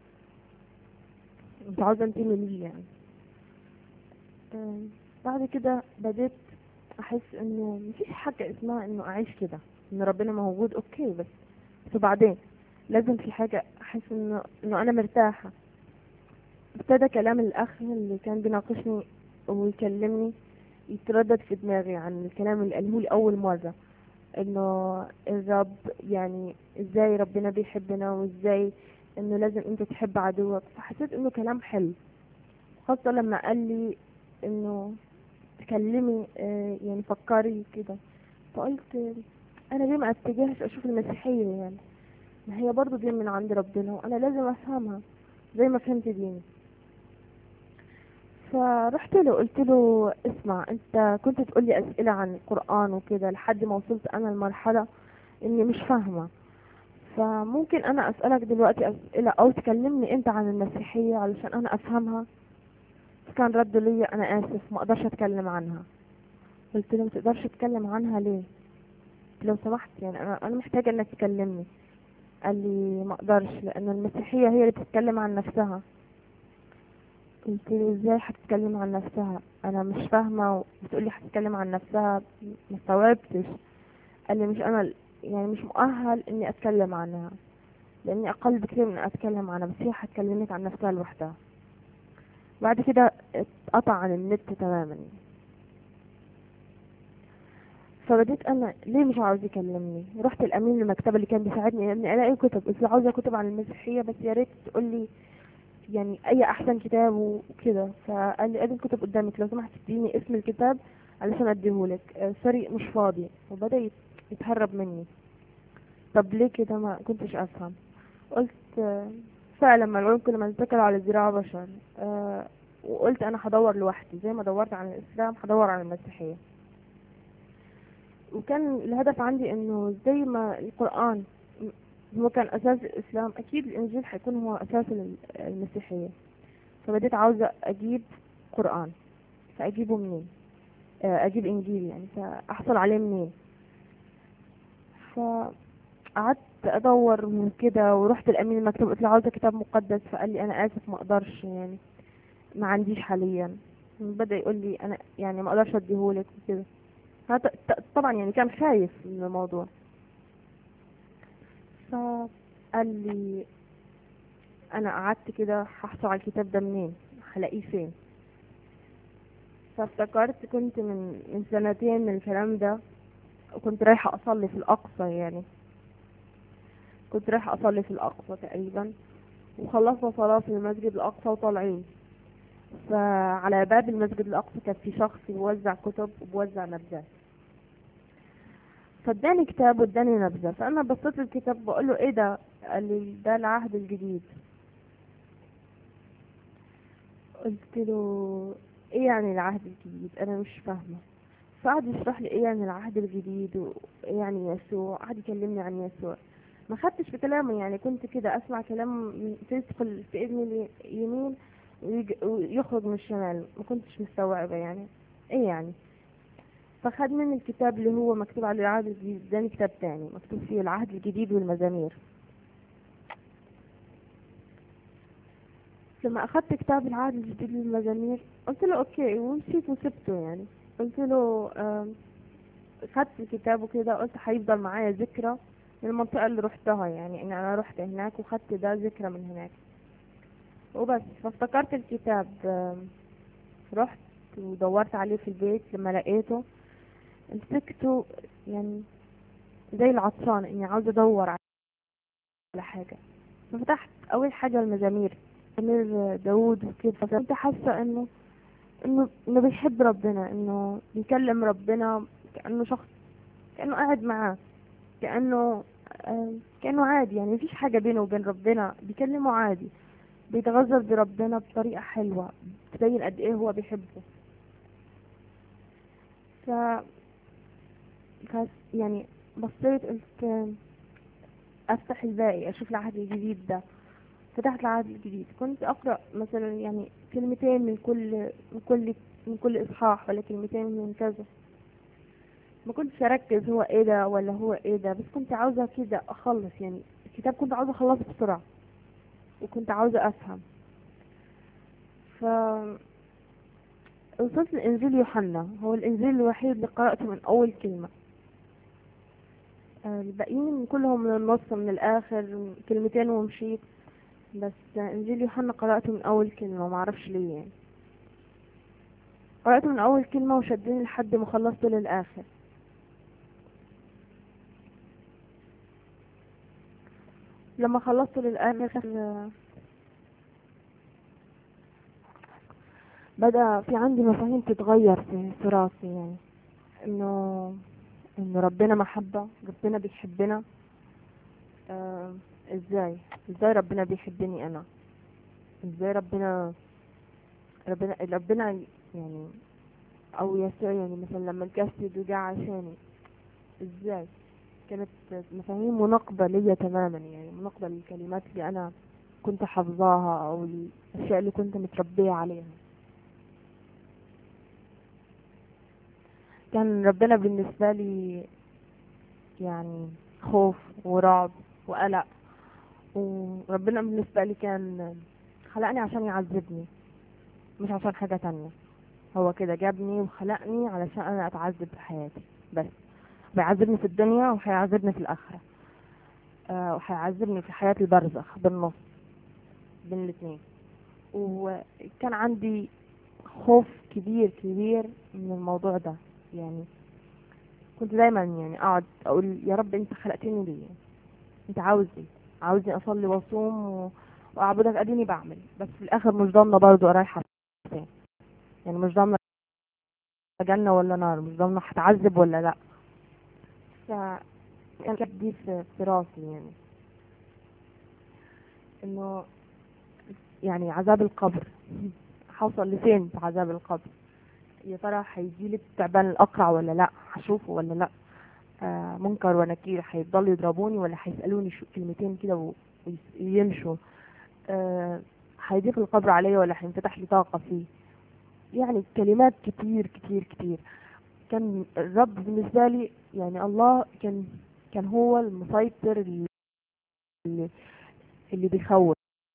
مش عاوزة انتمي ليه يعني آم، بعد كده بديت احس انه مفيش حاجة اسمها انه اعيش كده ان ربنا موجود اوكي بس بس بعدين لازم في حاجة احس انه انه انا مرتاحة ابتدى كلام الاخ اللي كان بيناقشني ويكلمني يتردد في دماغي عن الكلام اللي قاله لي اول مرة انه الرب يعني ازاي ربنا بيحبنا وازاي انه لازم انت تحب عدوك فحسيت انه كلام حلو خاصة لما قال لي انه تكلمي آه، يعني فكري كده فقلت آه، انا ليه ما اتجهش اشوف المسيحية يعني ما هي برضو دين من عند ربنا وانا لازم افهمها زي ما فهمت ديني فرحت له قلت له اسمع انت كنت تقول لي اسئله عن القران وكده لحد ما وصلت انا لمرحله اني مش فاهمه فممكن انا اسالك دلوقتي اسئله او تكلمني انت عن المسيحيه علشان انا افهمها كان رد لي انا اسف ما اقدرش اتكلم عنها قلت له ما تقدرش تتكلم عنها ليه لو سمحت يعني انا انا محتاجه انك تكلمني قال لي ما اقدرش لان المسيحيه هي اللي بتتكلم عن نفسها قلت له ازاي هتتكلم عن نفسها انا مش فاهمه وبتقولي هتتكلم عن نفسها ما استوعبتش قال لي مش انا ال- يعني مش مؤهل اني اتكلم عنها لاني اقل بكثير من اتكلم عنها بس هي هتكلمك عن نفسها لوحدها بعد كده اتقطع عن النت تماما فبديت انا ليه مش عاوز يكلمني رحت الامين المكتبه اللي كان بيساعدني اني الاقي كتب قلت له عاوزه كتب عن المسيحيه بس يا ريت تقول لي يعني اي احسن كتاب وكده فقال لي ادي الكتب قدامك لو سمحت تديني اسم الكتاب علشان اديهولك آه، سوري مش فاضي وبدا يت- يتهرب مني طب ليه كده ما كنتش افهم قلت آه، فعلا ملعون كل من اتكل على ذراع بشر آه، وقلت انا هدور لوحدي زي ما دورت عن الاسلام هدور عن المسيحيه وكان الهدف عندي انه زي ما القران هو كان اساس الاسلام اكيد الانجيل هيكون هو اساس ال- المسيحيه فبديت عاوزه اجيب قران فاجيبه منين آه، اجيب انجيل يعني فاحصل عليه منين فقعدت ادور وكده ورحت الامين المكتب قلت له عاوزه كتاب مقدس فقال لي انا اسف ما اقدرش يعني ما عنديش حاليا بدا يقول لي انا يعني ما اقدرش اديهولك وكده فط- ط- طبعا يعني كان خايف من الموضوع فقال لي انا قعدت كده هحصل على الكتاب ده منين هلاقيه فين فافتكرت كنت من من سنتين من الكلام ده وكنت رايحة أصلي في الأقصى يعني كنت رايحة أصلي في الأقصى تقريبا وخلصنا صلاة في المسجد الأقصى وطالعين فعلى باب المسجد الأقصى كان في شخص بيوزع كتب وبيوزع نبذات فاداني كتاب واداني نبذة فأنا بصيت للكتاب بقول له إيه ده؟ قال لي ده العهد الجديد قلت له إيه يعني العهد الجديد؟ أنا مش فاهمة فقعد يشرح لي إيه يعني العهد الجديد وإيه يعني يسوع قعد يكلمني عن يسوع ما خدتش بكلامه يعني كنت كده أسمع كلام من- تدخل في إذن اليمين ويج- ويخرج من الشمال ما كنتش مستوعبة يعني إيه يعني فخد مني الكتاب اللي هو مكتوب عليه العهد الجديد اداني كتاب تاني مكتوب فيه العهد الجديد والمزامير لما اخذت كتاب العهد الجديد للمزامير قلت له اوكي ومشيت وسبته يعني قلت له آم، اخذت الكتاب وكده قلت حيفضل معايا ذكرى من المنطقة اللي رحتها يعني ان انا رحت هناك وخدت ده ذكرى من هناك وبس فافتكرت الكتاب آم، رحت ودورت عليه في البيت لما لقيته مسكته يعني زي العطشان اني عاوزة ادور على حاجة ففتحت اول حاجة المزامير مزامير داوود وكده فكنت حاسة انه انه انه بيحب ربنا انه بيكلم ربنا كأنه شخص كأنه قاعد معاه كأنه آه، كأنه عادي يعني مفيش حاجة بينه وبين ربنا بيكلمه عادي بيتغذر بربنا بطريقة حلوة تبين قد ايه هو بيحبه ف ف يعني بصيت قلت آه، افتح الباقي اشوف العهد الجديد ده فتحت العهد الجديد كنت اقرا مثلا يعني كلمتين من كل من كل من كل اصحاح ولا كلمتين من كذا ما كنتش اركز هو ايه ده ولا هو ايه ده بس كنت عاوزه كده اخلص يعني الكتاب كنت عاوزه اخلصه بسرعه وكنت عاوزه افهم ف وصلت لإنجيل يوحنا هو الإنجيل الوحيد اللي قرأته من أول كلمة آه، الباقيين كلهم من النص من الآخر كلمتين ومشيت بس آه، إنجيل يوحنا قرأته من أول كلمة معرفش ليه يعني قرأته من أول كلمة وشدني لحد ما خلصته للآخر لما خلصته للآخر آه، بدأ في عندي مفاهيم تتغير في في راسي يعني انه انه ربنا محبة ربنا بيحبنا آه ازاي ازاي ربنا بيحبني انا ازاي ربنا ربنا ربنا يعني او يسوع يعني مثلا لما الجسد وجع عشاني ازاي كانت مفاهيم مناقضة ليا تماما يعني مناقضة للكلمات اللي انا كنت حافظاها او الاشياء اللي كنت متربية عليها كان ربنا بالنسبة لي يعني خوف ورعب وقلق وربنا بالنسبة لي كان خلقني عشان يعذبني مش عشان حاجة تانية هو كده جابني وخلقني علشان انا اتعذب في حياتي بس بيعذبني في الدنيا وهيعذبني في الاخرة آه وهيعذبني في حياة البرزخ بالنص بين الاتنين وكان عندي خوف كبير كبير من الموضوع ده يعني كنت دايما يعني اقعد اقول يا رب انت خلقتني ليه انت عاوز ايه عاوزني اصلي واصوم و... واعبدك اديني بعمل بس في الاخر مش ضامنه برضو رايحه فين يعني مش ضامنه جنه ولا نار مش ضامنه هتعذب ولا لا ف كانت دي في, في راسي يعني انه يعني عذاب القبر حوصل لفين في عذاب القبر يا ترى هيجيلي التعبان الاقرع ولا لا هشوفه ولا لا آه منكر ونكير هيفضلوا يضربوني ولا هيسالوني شو كلمتين كده ويمشوا آه هيضيق القبر عليا ولا هينفتح لي طاقه فيه يعني كلمات كتير كتير كتير كان الرب بالنسبه لي يعني الله كان كان هو المسيطر اللي اللي بيخوف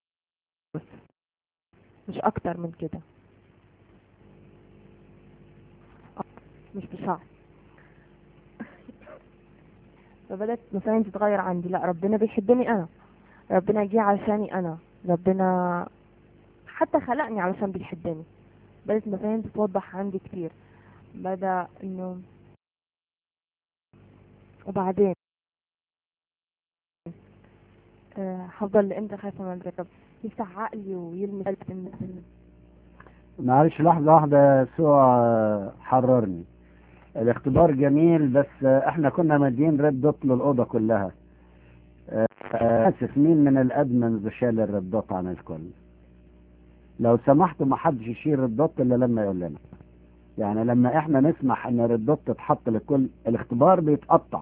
مش اكتر من كده مش بشعر فبدأت مفاهيم تتغير عندي لا ربنا بيحبني انا ربنا جه علشاني انا ربنا حتى خلقني علشان بيحبني بدأت مفاهيم تتوضح عندي كتير بدأ انه وبعدين أه هفضل لامتى خايفة من الرب يفتح عقلي ويلمس قلبي معلش لحظة واحدة سوء حررني الاختبار جميل بس احنا كنا مادين ريد دوت للأوضة كلها اسف مين من الادمنز شال الريد دوت عن الكل لو سمحتوا ما حدش يشيل الريد دوت الا لما يقول لنا يعني لما احنا نسمح ان الريد دوت تتحط لكل الاختبار بيتقطع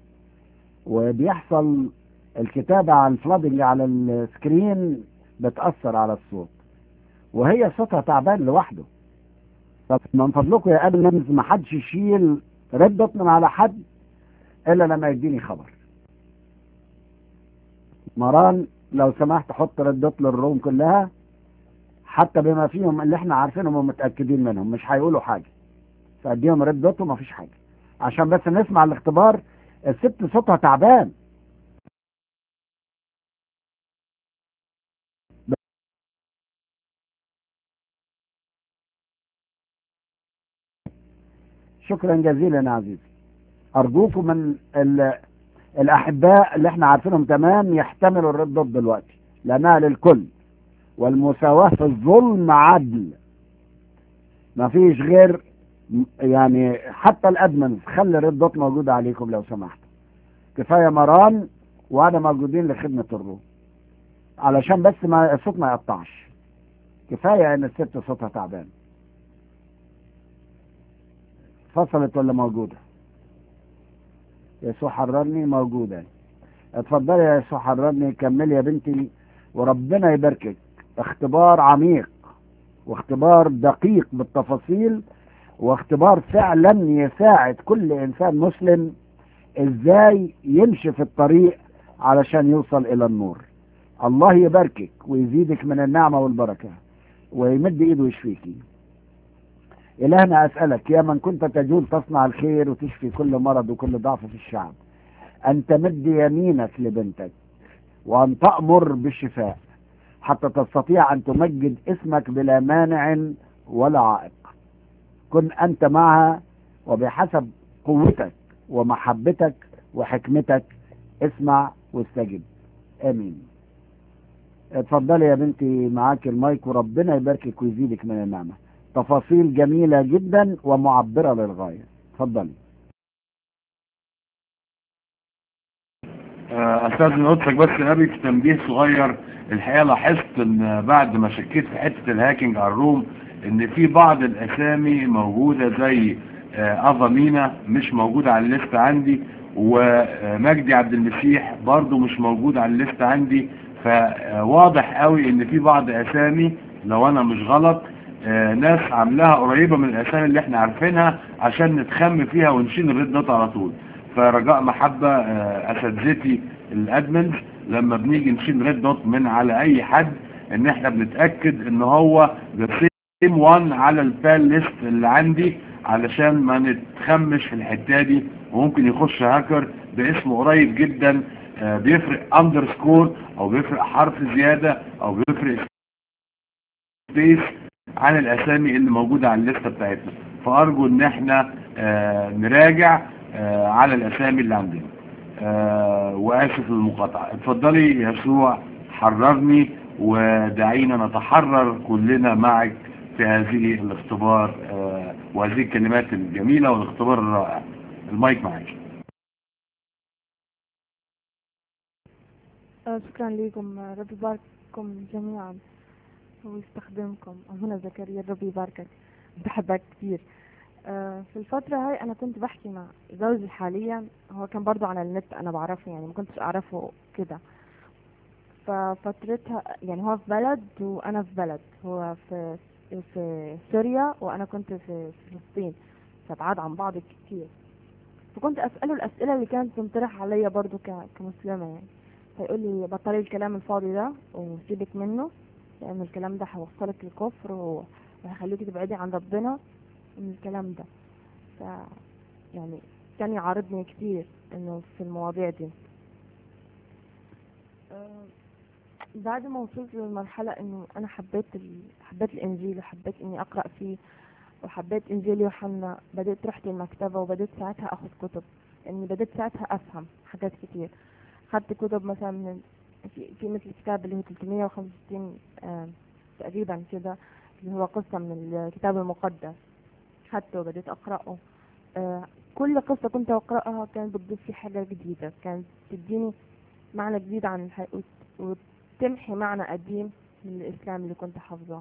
وبيحصل الكتابة على الفلادنج على السكرين بتأثر على الصوت وهي صوتها تعبان لوحده طب من فضلكم يا ادمنز ما حدش يشيل ريد دوت من على حد الا لما يديني خبر مران لو سمحت حط ريد دوت للروم كلها حتى بما فيهم اللي احنا عارفينهم ومتاكدين منهم مش هيقولوا حاجه فاديهم ريد دوت وما فيش حاجه عشان بس نسمع الاختبار الست صوتها تعبان شكرا جزيلا يا عزيزي ارجوكم من ال- الاحباء اللي احنا عارفينهم تمام يحتملوا الرد ضد دلوقتي لانها للكل والمساواة في الظلم عدل ما فيش غير م- يعني حتى الادمنز خلي الرد دوت موجود عليكم لو سمحت كفاية مران وانا موجودين لخدمة الروح علشان بس ما الصوت ما يقطعش كفاية ان الست صوتها تعبان فصلت ولا موجودة يسوع حررني موجودة اتفضلي يا يسوع حررني كملي يا بنتي وربنا يباركك اختبار عميق واختبار دقيق بالتفاصيل واختبار فعلا يساعد كل انسان مسلم ازاي يمشي في الطريق علشان يوصل الى النور الله يباركك ويزيدك من النعمة والبركة ويمد ايده يشفيكي إلهنا أسألك يا من كنت تجول تصنع الخير وتشفي كل مرض وكل ضعف في الشعب أن تمد يمينك لبنتك وأن تأمر بالشفاء حتى تستطيع أن تمجد اسمك بلا مانع ولا عائق كن أنت معها وبحسب قوتك ومحبتك وحكمتك اسمع واستجب آمين اتفضلي يا بنتي معاك المايك وربنا يباركك ويزيدك من النعمه تفاصيل جميلة جدا ومعبرة للغاية اتفضلي استاذن قدسك بس نبي في تنبيه صغير الحقيقه لاحظت ان بعد ما شكيت في حته الهاكينج على الروم ان في بعض الاسامي موجوده زي آه، افا مينا مش موجوده على الليست عندي ومجدي عبد المسيح برضو مش موجود على الليست عندي فواضح قوي ان في بعض اسامي لو انا مش غلط آه، ناس عاملاها قريبه من الاسامي اللي احنا عارفينها عشان نتخم فيها ونشيل الريد دوت على طول فرجاء محبة آه، اساتذتي الادمنز لما بنيجي نشيل ريد دوت من على اي حد ان احنا بنتأكد ان هو ذا سيم وان على الفال ليست اللي عندي علشان ما نتخمش في الحتة دي وممكن يخش هاكر باسم قريب جدا آه، بيفرق اندرسكور او بيفرق حرف زيادة او بيفرق سبيس عن الاسامي اللي موجودة على الليستة بتاعتنا فارجو ان احنا آه، نراجع آه، على الاسامي اللي عندنا آه، واسف للمقاطعة اتفضلي يسوع حررني ودعينا نتحرر كلنا معك في هذه الاختبار آه، وهذه الكلمات الجميلة والاختبار الرائع المايك معك آه، شكرا لكم آه، ربي يبارككم جميعا ويستخدمكم هنا زكريا ربي يباركك بحبك كثير آه، في الفترة هاي أنا كنت بحكي مع زوجي حاليا هو كان برضو على النت أنا بعرفه يعني ما كنتش أعرفه كده ففترتها يعني هو في بلد وأنا في بلد هو في في سوريا وأنا كنت في فلسطين فبعاد عن بعض كتير فكنت أسأله الأسئلة اللي كانت تنطرح عليا برضو ك- كمسلمة يعني فيقول لي بطلي الكلام الفاضي ده وسيبك منه لأن الكلام ده هيوصلك للكفر و- وهيخليكي تبعدي عن ربنا من الكلام ده ف يعني كان يعارضني كتير انه في المواضيع دي آه، بعد ما وصلت للمرحلة انه انا حبيت ال... حبيت الانجيل وحبيت اني اقرأ فيه وحبيت انجيل يوحنا بدأت رحت المكتبة وبدأت ساعتها اخذ كتب اني بدأت ساعتها افهم حاجات كتير خدت كتب مثلا من في, في مثل كتاب اللي هو 365 آه، تقريبا كده اللي هو قصة من الكتاب المقدس خدته وبديت أقرأه آه، كل قصة كنت أقرأها كانت بتضيف لي حاجة جديدة كانت تديني معنى جديد عن الحياة وت- وتمحي معنى قديم من الإسلام اللي كنت حافظاه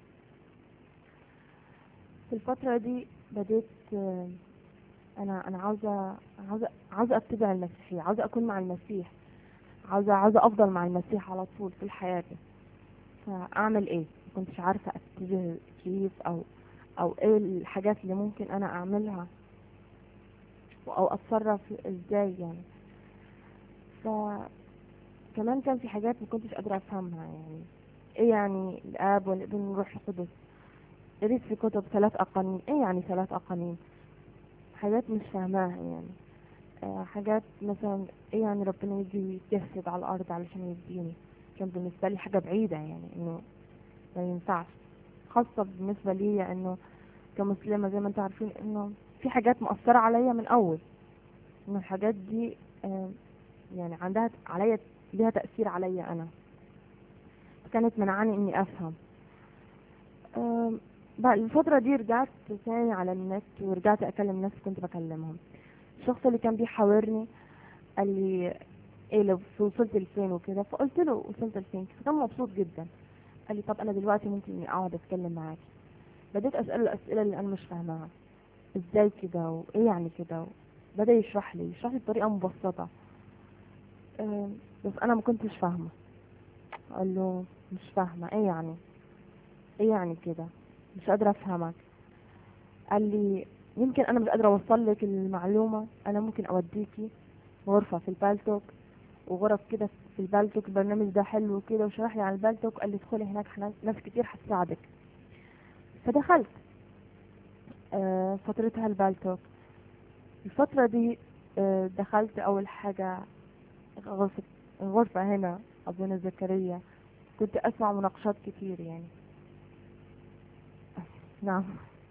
في الفترة دي بديت آه، أنا أنا عاوزة عاوزة عاوزة أتبع المسيحية عاوزة أكون مع المسيح عاوزة عاوزة أفضل مع المسيح على طول في حياتي فأعمل إيه؟ ما كنتش عارفة أتجه كيف أو او ايه الحاجات اللي ممكن انا اعملها او اتصرف ازاي يعني ف كمان كان في حاجات ما كنتش قادرة افهمها يعني ايه يعني الاب والابن والروح القدس قريت في كتب ثلاث اقانيم ايه يعني ثلاث اقانيم حاجات مش فاهماها يعني آه، حاجات مثلا ايه يعني ربنا يجي يتجسد على الارض علشان يديني كان بالنسبه لي حاجه بعيده يعني انه ما ينفعش خاصه بالنسبه لي انه كمسلمه زي ما انتم عارفين انه في حاجات مؤثره عليا من اول انه الحاجات دي آه، يعني عندها عليا ليها تاثير عليا انا كانت منعاني اني افهم آم، بعد الفترة دي رجعت تاني على النت ورجعت اكلم ناس كنت بكلمهم الشخص اللي كان بيحاورني قال لي ايه لو وصلت لفين وكده فقلت له وصلت لفين فكان مبسوط جدا قال لي طب انا دلوقتي ممكن اني اقعد اتكلم معاكي بديت اساله الاسئله اللي انا مش فاهماها ازاي كده وايه يعني كده بدا يشرح لي يشرح لي بطريقه مبسطه آم، بس انا ما كنتش فاهمه قال له مش فاهمه ايه يعني ايه يعني كده مش قادره افهمك قال لي يمكن انا مش قادره اوصل لك المعلومه انا ممكن اوديكي غرفه في البالتوك وغرف كده في البالتوك البرنامج ده حلو كده وشرح لي عن البالتوك قال لي ادخلي هناك ناس- ناس كتير هتساعدك فدخلت آه، فترتها البالتوك الفترة دي آه، دخلت أول حاجة غرفة غرفة هنا أبونا زكريا كنت أسمع مناقشات كتير يعني نعم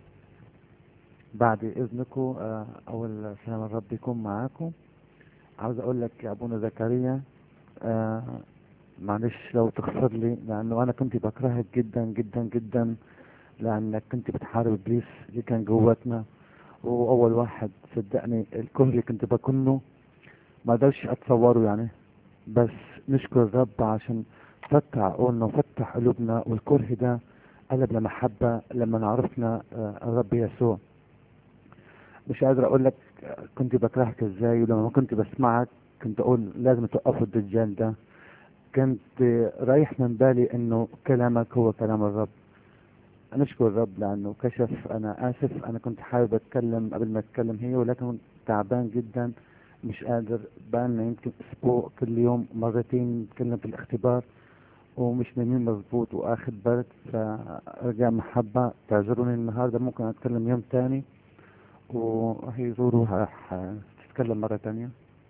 بعد إذنكم آه، أول سلام الرب يكون معاكم عاوز أقول لك يا أبونا زكريا آه، معلش لو تغفر لي لأنه أنا كنت بكرهك جدا جدا جدا لأنك كنت بتحارب إبليس اللي كان جواتنا وأول واحد صدقني الكره اللي كنت بكنه ما قدرش أتصوره يعني بس نشكر الرب عشان فتح عقولنا وفتح قلوبنا والكره ده قلب لمحبة لما عرفنا آه، الرب يسوع مش قادر اقول لك كنت بكرهك ازاي ولما كنت بسمعك كنت اقول لازم توقفوا الدجال ده كنت رايح من بالي انه كلامك هو كلام الرب نشكر الرب لانه كشف انا اسف انا كنت حابب اتكلم قبل ما اتكلم هي ولكن كنت تعبان جدا مش قادر بقالنا يمكن اسبوع كل يوم مرتين نتكلم في الاختبار ومش نايمين مظبوط واخد برد فرجع محبة تعذروني النهارده ممكن اتكلم يوم تاني وهي زورو هتتكلم مرة تانية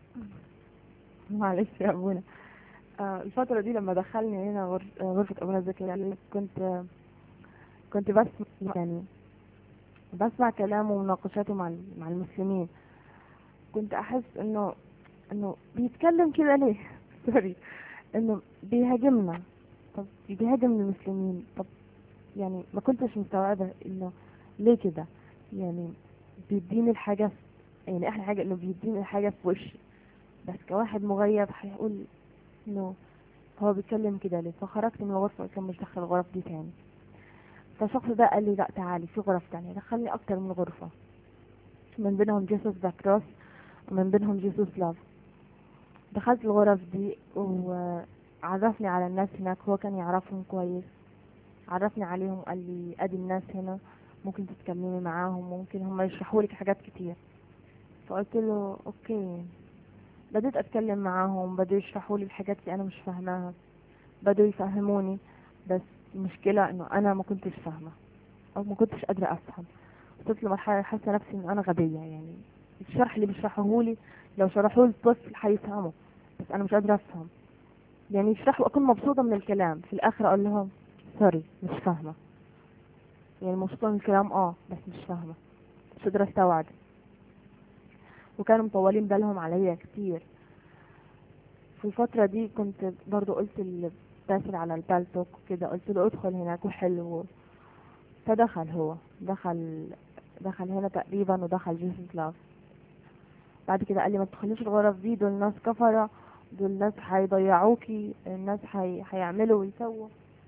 معلش يا ابونا آه، الفترة دي لما دخلني هنا غرف- آه، غرفة ابونا زكريا كنت آه، كنت بسمع يعني بسمع كلامه ومناقشاته مع ال- مع المسلمين كنت احس انه انه بيتكلم كده ليه سوري انه بيهاجمنا طب بيهاجم المسلمين طب يعني ما كنتش مستوعبة انه ليه كده يعني بيديني الحاجة في- يعني احلى حاجة انه بيديني الحاجة في وشي بس كواحد مغيب هيقول انه هو بيتكلم كده ليه فخرجت من الغرفة وكان مش دخل الغرف دي تاني فالشخص ده قال لي لا تعالي في غرف تانية دخلني اكتر من غرفة من بينهم جيسوس باكروس ومن بينهم جيسوس لاف دخلت الغرف دي وعرفني على الناس هناك هو كان يعرفهم كويس عرفني عليهم قال لي ادي الناس هنا ممكن تتكلمي معاهم ممكن هم يشرحوا لك حاجات كتير فقلت له اوكي بديت اتكلم معاهم بدوا يشرحوا لي الحاجات اللي انا مش فاهماها بدوا يفهموني بس المشكلة انه انا ما كنتش فاهمة او ما كنتش قادرة افهم وصلت لمرحلة حاسة نفسي ان انا غبية يعني الشرح اللي بيشرحوه لي لو شرحوه للطفل هيفهمه بس انا مش قادرة افهم يعني يشرحوا اكون مبسوطة من الكلام في الاخر اقول لهم سوري مش فاهمة يعني مبسوطة من الكلام اه بس مش فاهمة مش قادرة استوعب وكانوا مطولين بالهم عليا كتير في الفترة دي كنت برضو قلت الباسل على البالتوك كده قلت له ادخل هناك وحلو فدخل هو دخل دخل هنا تقريبا ودخل جيسوس لاف بعد كده قال لي ما تدخليش الغرف دي دول ناس كفرة دول ناس هيضيعوكي الناس هي... هيعملوا ويسووا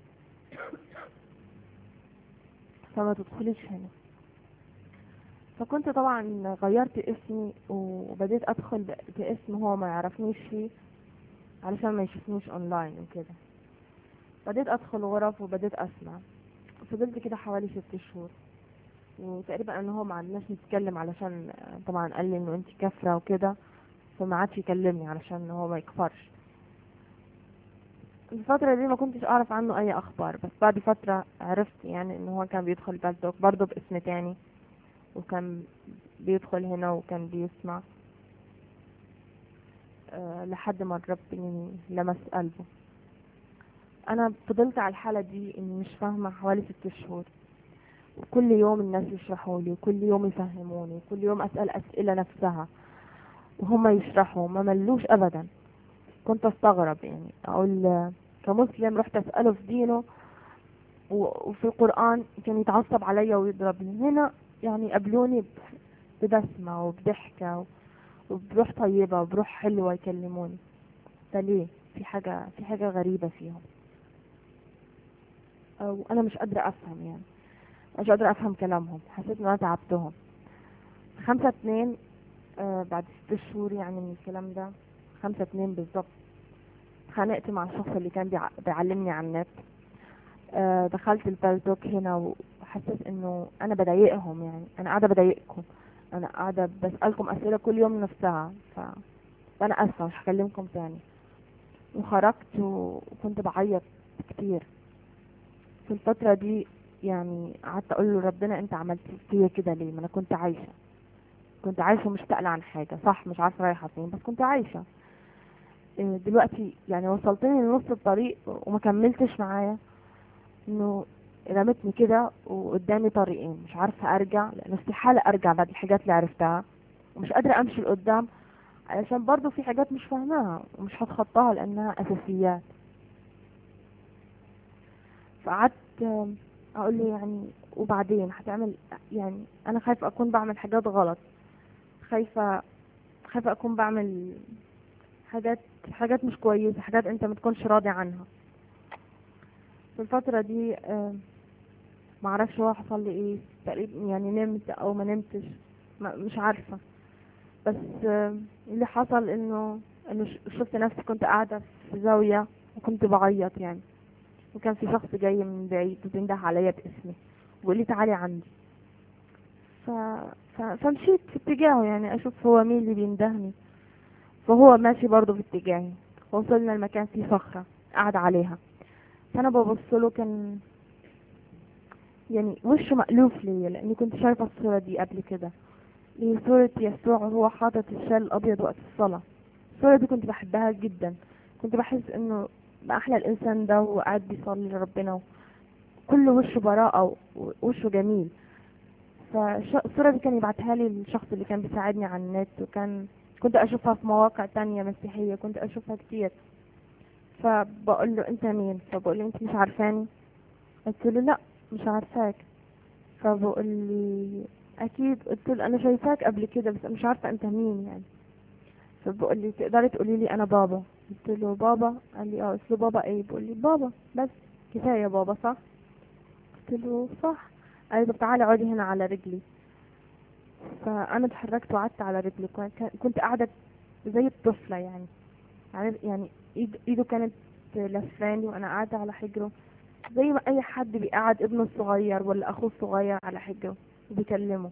فما تدخليش هنا فكنت طبعا غيرت اسمي وبديت ادخل ب- باسم هو ما يعرفنيش فيه علشان ما يشوفنيش اونلاين وكده بديت ادخل غرف وبديت اسمع فضلت كده حوالي ست شهور وتقريبا ان هو ما عندناش نتكلم علشان طبعا قال لي انه انت كافره وكده فما عادش يكلمني علشان هو ما يكفرش الفترة دي ما كنتش اعرف عنه اي اخبار بس بعد فترة عرفت يعني انه هو كان بيدخل بلدوك برضه باسم تاني وكان بيدخل هنا وكان بيسمع أه لحد ما الرب يعني لمس قلبه انا فضلت على الحالة دي اني مش فاهمة حوالي ست شهور وكل يوم الناس يشرحوا لي وكل يوم يفهموني وكل يوم اسأل اسئلة نفسها وهم يشرحوا ما ملوش ابدا كنت استغرب يعني اقول آه، كمسلم رحت اساله في دينه و- وفي القران كان يتعصب عليا ويضربني هنا يعني قابلوني ب- ببسمه وبضحكه و- وبروح طيبه وبروح حلوه يكلموني ده ليه في حاجه في حاجه غريبه فيهم او انا مش قادره افهم يعني مش قادره افهم كلامهم حسيت ان انا تعبتهم خمسة اتنين آه بعد ست شهور يعني من الكلام ده خمسة اتنين بالظبط اتخانقت مع الشخص اللي كان بيع- بيعلمني على النت آه دخلت البلدوك هنا وحسيت انه انا بضايقهم يعني انا قاعده بضايقكم انا قاعده بسالكم اسئله كل يوم نفسها ف... فانا اسفه مش هكلمكم تاني وخرجت و- وكنت بعيط كتير في الفتره دي يعني قعدت اقول له ربنا انت عملت فيا كده ليه ما انا كنت عايشه كنت عايشه مش تقلع عن حاجه صح مش عارفه رايحه فين بس كنت عايشه إيه دلوقتي يعني وصلتني لنص الطريق وما كملتش معايا انه رمتني كده وقدامي طريقين مش عارفه ارجع لان استحاله ارجع بعد الحاجات اللي عرفتها ومش قادره امشي لقدام علشان برضو في حاجات مش فاهماها ومش هتخطاها لانها اساسيات فقعدت آم، اقول له يعني وبعدين هتعمل يعني انا خايفه اكون بعمل حاجات غلط خايفه خايفه اكون بعمل حاجات حاجات مش كويسه حاجات انت ما تكونش راضي عنها في الفتره دي آم، معرفش هو حصل لي ايه تقريبا يعني نمت او ما نمتش ما مش عارفه بس آم، اللي حصل انه انه ش- شفت نفسي كنت قاعده في زاويه وكنت بعيط يعني وكان في شخص جاي من بعيد وبينده عليا باسمي ويقول لي تعالي عندي ف... ف... فمشيت في اتجاهه يعني اشوف هو مين اللي بيندهني فهو ماشي برضه في اتجاهي وصلنا المكان فيه صخرة قاعد عليها فانا ببص له كان يعني وشه مألوف ليا لاني كنت شايفة الصورة دي قبل كده هي صورة يسوع وهو حاطط الشال الابيض وقت الصلاة الصورة دي كنت بحبها جدا كنت بحس انه احلى الانسان ده وهو قاعد بيصلي لربنا كل وشه براءة ووشه جميل فالصورة دي كان يبعتها لي الشخص اللي كان بيساعدني على النت وكان كنت اشوفها في مواقع تانية مسيحية كنت اشوفها كتير فبقول له انت مين فبقول له انت مش عارفاني قلت له لا مش عارفاك فبقول لي اكيد قلت له انا شايفاك قبل كده بس مش عارفه انت مين يعني فبقول لي تقدري تقولي لي انا بابا قلت له بابا قال لي اه قلت له بابا ايه بقول لي بابا بس كفايه بابا صح قلت له صح قال لي طب تعالي اقعدي هنا على رجلي فانا اتحركت وقعدت على رجلي كان- كنت قاعده زي الطفله يعني عارف يعني إيد ايده كانت لفاني وانا قاعده على حجره زي ما اي حد بيقعد ابنه الصغير ولا اخوه الصغير على حجره وبيكلمه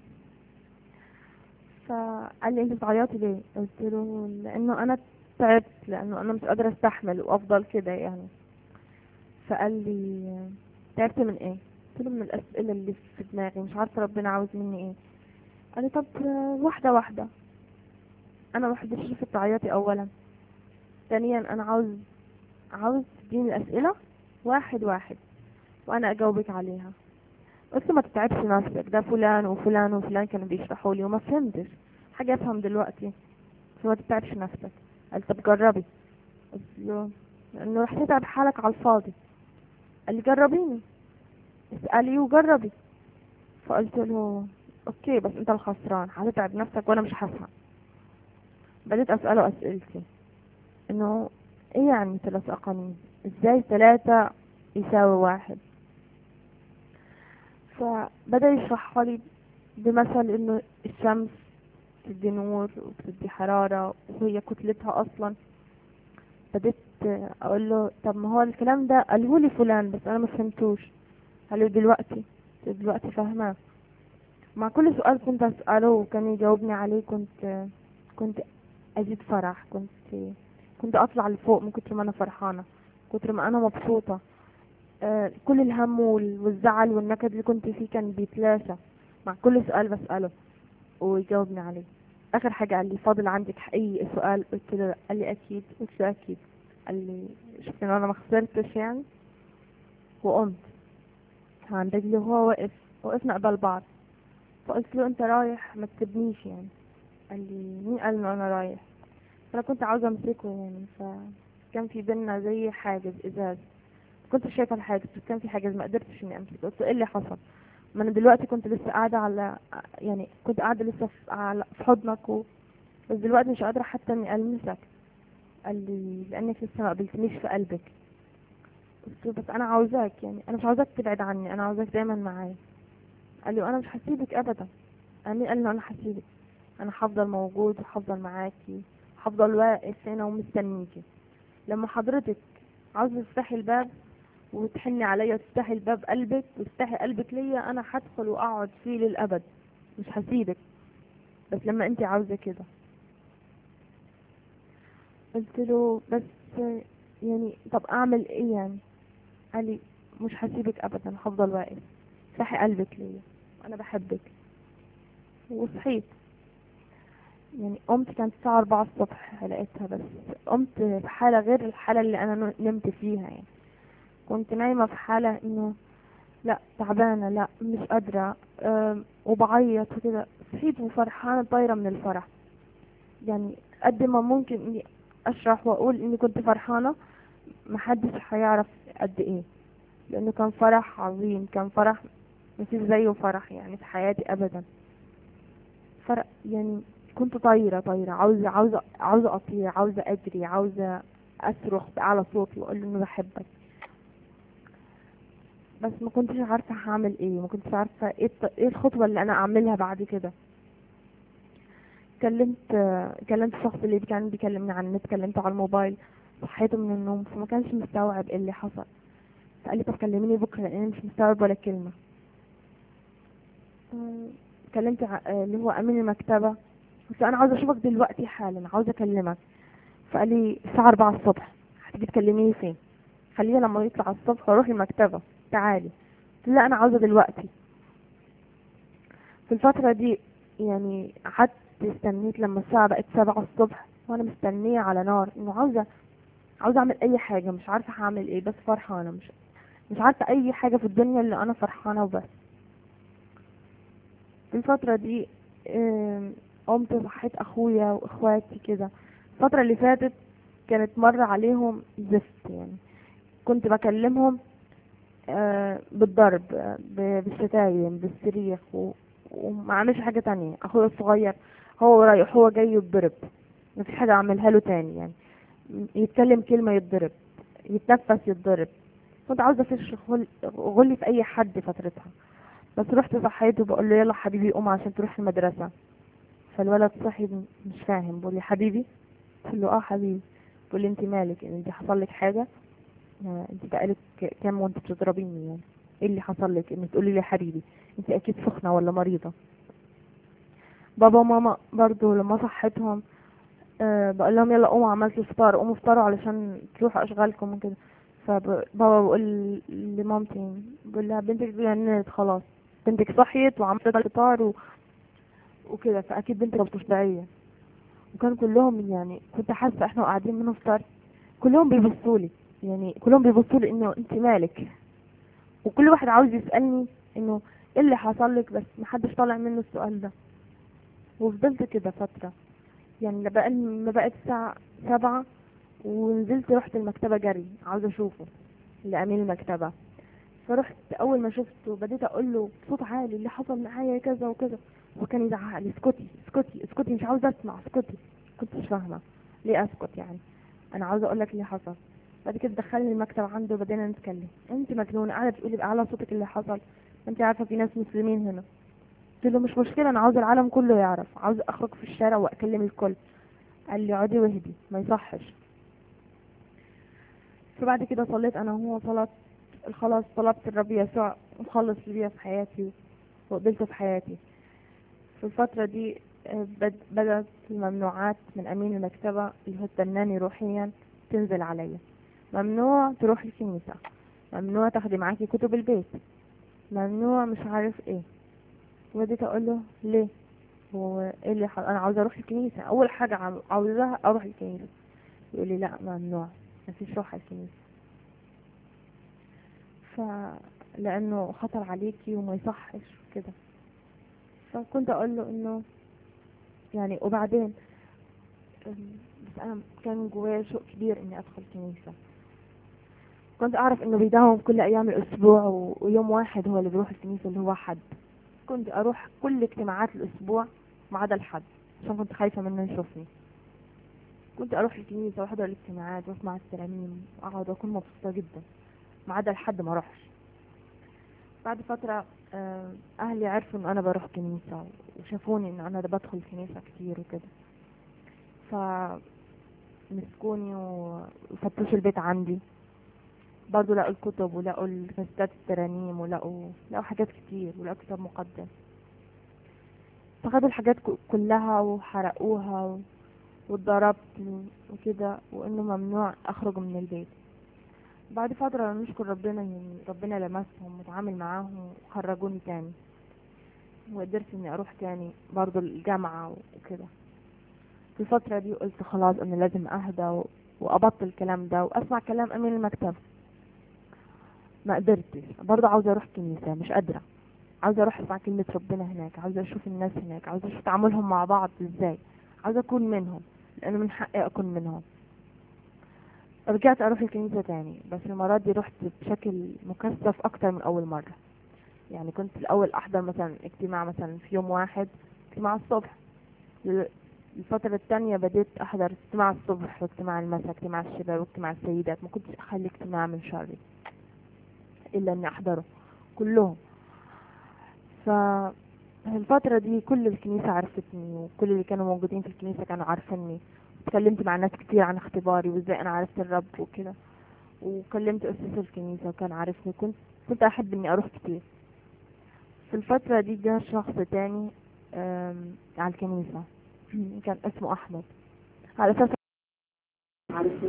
فقال لي انت بتعيطي ليه قلت له لانه انا تعبت لانه انا مش قادره استحمل وافضل كده يعني فقال لي تعبت من ايه قلت له من الاسئله اللي في دماغي مش عارفه ربنا عاوز مني ايه قال لي طب واحده واحده انا ما بحبش اشوفك تعيطي اولا ثانيا انا عاوز عاوز تديني الاسئله واحد واحد وانا اجاوبك عليها قلت له ما تتعبش نفسك ده فلان وفلان وفلان كانوا بيشرحوا لي وما فهمتش حاجه افهم دلوقتي فما تتعبش نفسك قال طب جربي قلت له لانه رح تتعب حالك على الفاضي قال لي جربيني اسالي وجربي فقلت له اوكي بس انت الخسران هتتعب نفسك وانا مش هفهم بديت اساله اسئلتي انه ايه يعني ثلاث اقانيم ازاي ثلاثة يساوي واحد فبدأ يشرحها لي بمثل انه الشمس بتدي نور وبتدي حرارة وهي كتلتها اصلا بديت اقول له طب ما هو الكلام ده قاله لي فلان بس انا ما فهمتوش قال لي دلوقتي دلوقتي فاهماه مع كل سؤال كنت اساله وكان يجاوبني عليه كنت كنت ازيد فرح كنت كنت اطلع لفوق من كتر ما انا فرحانه كتر ما انا مبسوطة آه كل الهم وال- والزعل والنكد اللي كنت فيه كان بيتلاشى مع كل سؤال بسأله ويجاوبني عليه اخر حاجة قال لي فاضل عندك اي سؤال قلت له لأ. قال لي اكيد قلت له اكيد قال لي شفت ان انا ما خسرتش يعني وقمت عن رجلي وهو واقف وقفنا قبل بعض فقلت له انت رايح ما تسيبنيش يعني قال لي مين قال ان انا رايح فانا كنت عاوزه امسكه يعني فكان في بينا زي حاجز ازاز كنت شايفه الحاجز بس كان في حاجز ما قدرتش اني امسكه قلت له ايه اللي حصل ما انا دلوقتي كنت لسه قاعده على يعني كنت قاعده لسه في, على في حضنك و... بس دلوقتي مش قادره حتى اني المسك قال لي لانك لسه ما قبلتنيش في قلبك قلت له بس انا عاوزاك يعني انا مش عاوزاك تبعد عني انا عاوزاك دايما معايا قال لي وانا مش هسيبك ابدا قال لي قال لي انا هسيبك انا هفضل موجود وهفضل معاكي هفضل واقف هنا ومستنيكي لما حضرتك عاوزة تفتحي الباب وتحني عليا وتفتحي الباب قلبك وتفتحي قلبك ليا انا هدخل واقعد فيه للابد مش هسيبك بس لما انت عاوزة كده قلت له بس يعني طب اعمل ايه يعني قال لي مش هسيبك ابدا هفضل واقف افتحي قلبك ليا انا بحبك وصحيت يعني قمت كانت الساعة أربعة الصبح لقيتها بس قمت في حالة غير الحالة اللي أنا نمت فيها يعني كنت نايمة في حالة إنه لا تعبانة لا مش قادرة أم، وبعيط وكده صحيت وفرحانة طايرة من الفرح يعني قد ما ممكن إني أشرح وأقول إني كنت فرحانة محدش هيعرف قد إيه لأنه كان فرح عظيم كان فرح مفيش زيه فرح يعني في حياتي أبدا فرق يعني كنت طايرة طايرة عاوزة عاوزة عاوزة أطير عاوزة أجري عاوزة أصرخ بأعلى صوتي وأقول له إني بحبك بس ما كنتش عارفة هعمل إيه ما كنتش عارفة إيه الط- إيه الخطوة اللي أنا أعملها بعد كده كلمت كلمت الشخص اللي كان بيكلمني عن النت كلمته على الموبايل صحيته من النوم فما كانش مستوعب إيه اللي حصل فقال لي طب كلميني بكرة لأن أنا مش مستوعب ولا كلمة أمم، كلمت ع- اللي هو أمين المكتبة قلت له انا عاوزه اشوفك دلوقتي حالا عاوزه اكلمك فقال لي الساعه 4 الصبح هتيجي تكلميني فين خليها لما يطلع الصبح واروح المكتبه تعالي قلت له لا انا عاوزه دلوقتي في الفتره دي يعني قعدت استنيت لما الساعه بقت 7 الصبح وانا مستنيه على نار انه عاوزه عاوزه اعمل اي حاجه مش عارفه هعمل ايه بس فرحانه مش مش عارفه اي حاجه في الدنيا اللي انا فرحانه وبس في الفتره دي آم، قمت صحيت اخويا واخواتي كده الفترة اللي فاتت كانت مر عليهم زفت يعني كنت بكلمهم آه، بالضرب آه، ب- بالشتايم بالصريخ و- وما عملش حاجة تانية اخويا الصغير هو رايح هو جاي يتضرب مفيش حاجة اعملها له تاني يعني م- يتكلم كلمة يتضرب يتنفس يتضرب كنت عاوزة افش غل- غلي في اي حد فترتها بس رحت صحيته بقول له يلا حبيبي قوم عشان تروح المدرسة فالولد صحي مش فاهم بقول لي حبيبي قلت له اه حبيبي بقول لي انت مالك انت حصل لك حاجه آه، انت بقالك كام وانت بتضربيني يعني ايه اللي حصل لك انك تقولي لي حبيبي انت اكيد سخنه ولا مريضه بابا وماما برضو لما صحتهم أه بقول لهم يلا قوموا عملتوا فطار قوموا افطروا علشان تروحوا اشغالكم وكده فبابا بقول لمامتي بقول لها بنتك جننت خلاص بنتك صحيت وعملت الفطار و... وكده فاكيد بنتك مش طبيعيه وكان كلهم يعني كنت حاسه احنا قاعدين بنفطر كلهم بيبصوا لي يعني كلهم بيبصوا لي انه انت مالك وكل واحد عاوز يسالني انه ايه اللي حصل لك بس محدش طالع منه السؤال ده وفضلت كده فتره يعني بقى ما بقت الساعه سبعة ونزلت رحت المكتبه جري عاوزه اشوفه لامين المكتبه فرحت اول ما شفته بديت اقول له بصوت عالي اللي حصل معايا كذا وكذا وكان يزعق لي اسكتي اسكتي اسكتي مش عاوزه اسمع اسكتي كنتش فاهمه ليه اسكت يعني انا عاوزه اقول لك اللي حصل بعد كده دخلني المكتب عنده وبدينا نتكلم انت مجنونه قاعده تقولي باعلى صوتك اللي حصل انت عارفه في ناس مسلمين هنا قلت له مش مشكله انا عاوزه العالم كله يعرف عاوزه اخرج في الشارع واكلم الكل قال لي اقعدي واهدي ما يصحش فبعد كده صليت انا وهو صلاه خلاص طلبت الرب يسوع مخلص ليا في حياتي وقبلته في حياتي في الفترة دي آه، بد- بدأت الممنوعات من أمين المكتبة اللي هو التناني روحيا تنزل عليا ممنوع تروح الكنيسة ممنوع تاخدي معاكي كتب البيت ممنوع مش عارف ايه وبديت اقول له ليه هو ايه اللي حل... انا عاوزه اروح الكنيسه اول حاجه عاو- عاوزاها اروح الكنيسه يقول لي لا ممنوع مفيش روح على الكنيسه ف لانه خطر عليكي وما يصحش كده فكنت اقول له انه يعني وبعدين أم، بس انا كان جوايا شوق كبير اني ادخل كنيسه كنت اعرف انه بيداوم كل ايام الاسبوع و- ويوم واحد هو اللي بيروح الكنيسه اللي هو حد كنت اروح كل اجتماعات الاسبوع ما عدا الحد عشان كنت خايفه منه يشوفني كنت اروح الكنيسه واحضر الاجتماعات واسمع الترانيم واقعد واكون مبسوطه جدا ما عدا الحد ما اروحش بعد فتره آه، اهلي عرفوا ان انا بروح كنيسه وشافوني ان انا بدخل الكنيسه كتير وكده ف مسكوني و- وفتشوا البيت عندي برضو لقوا الكتب ولقوا الكاسيتات الترانيم ولقوا لقوا حاجات كتير ولقوا كتاب مقدس فخدوا الحاجات ك- كلها وحرقوها و- واتضربت و- وكده وانه ممنوع اخرج من البيت بعد فترة نشكر ربنا يعني ربنا لمسهم وتعامل معاهم وخرجوني تاني وقدرت اني اروح تاني برضو الجامعة وكده في الفترة دي قلت خلاص انا لازم اهدى و- وابطل الكلام ده واسمع كلام امين المكتب ما قدرتش برضه عاوزة اروح كنيسة مش قادرة عاوزة اروح اسمع كلمة ربنا هناك عاوزة اشوف الناس هناك عاوزة اشوف تعاملهم مع بعض ازاي عاوزة اكون منهم لانه من حقي اكون منهم رجعت اروح الكنيسة تاني بس المرة دي رحت بشكل مكثف اكتر من اول مرة يعني كنت الاول احضر مثلا اجتماع مثلا في يوم واحد اجتماع الصبح ل- الفترة التانية بديت احضر اجتماع الصبح واجتماع المساء اجتماع الشباب واجتماع السيدات ما كنتش اخلي اجتماع من شري الا اني احضره كلهم ففي الفترة دي كل الكنيسة عرفتني وكل اللي كانوا موجودين في الكنيسة كانوا عارفيني اتكلمت مع ناس كتير عن اختباري وازاي انا عرفت الرب وكده وكلمت اسس الكنيسة وكان عارفني كنت كنت احب اني اروح كتير في الفترة دي جه شخص تاني آم، على الكنيسة كان اسمه احمد على اساس عارفني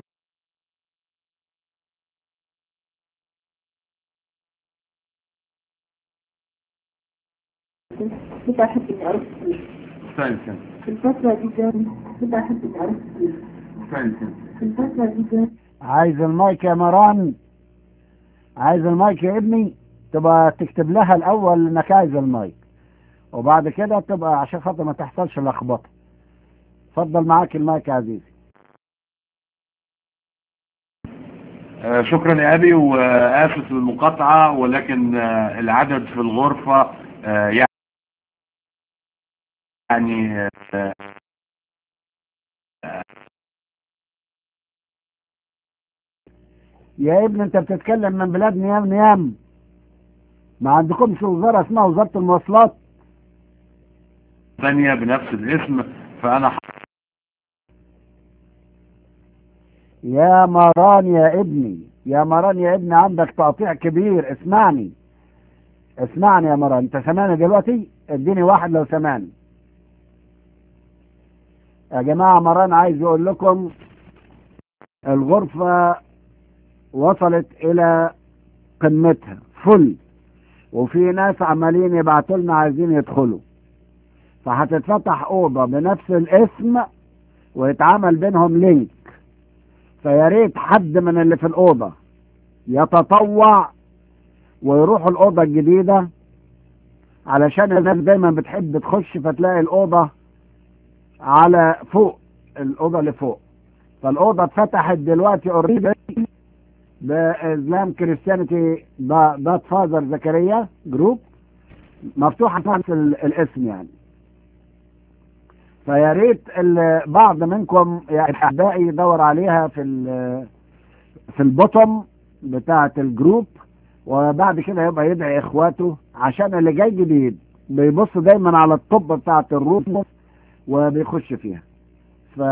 كنت احب اني اروح كتير استنى استنى في الفترة دي جاني كنت احب اني اروح كتير استنى استنى في الفترة دي جاني عايز المايك يا مران عايز المايك يا ابني تبقى تكتب لها الاول انك عايز المايك وبعد كده تبقى عشان خاطر ما تحصلش لخبطه اتفضل معاك المايك يا عزيزي آه، شكرا يا ابي واسف للمقاطعه ولكن آه، العدد في الغرفه آه، يعني آه، يا ابني انت بتتكلم من بلاد نيام نيام ما عندكمش وزارة اسمها وزارة المواصلات ثانيه بنفس الاسم فانا ح- يا مران يا ابني يا مران يا ابني عندك تقطيع كبير اسمعني اسمعني يا مران انت سامعني دلوقتي اديني واحد لو سامعني يا جماعة مران عايز يقول لكم الغرفة وصلت الى قمتها فل وفي ناس عمالين يبعتوا لنا عايزين يدخلوا فهتتفتح اوضه بنفس الاسم ويتعمل بينهم لينك فيا ريت حد من اللي في الاوضه يتطوع ويروحوا الاوضه الجديده علشان الناس دايما بتحب تخش فتلاقي الاوضه على فوق الاوضه اللي فوق فالاوضه اتفتحت دلوقتي اوريدي باسلام كريستيانيتي دات فازر زكريا جروب مفتوحه في نفس ال- الاسم يعني فيا ريت ال- بعض منكم يعني احبائي يدور عليها في ال- في البوتوم بتاعه الجروب وبعد كده يبقى يدعي اخواته عشان اللي جاي جديد بيبص دايما على الطب بتاعه الروف وبيخش فيها ف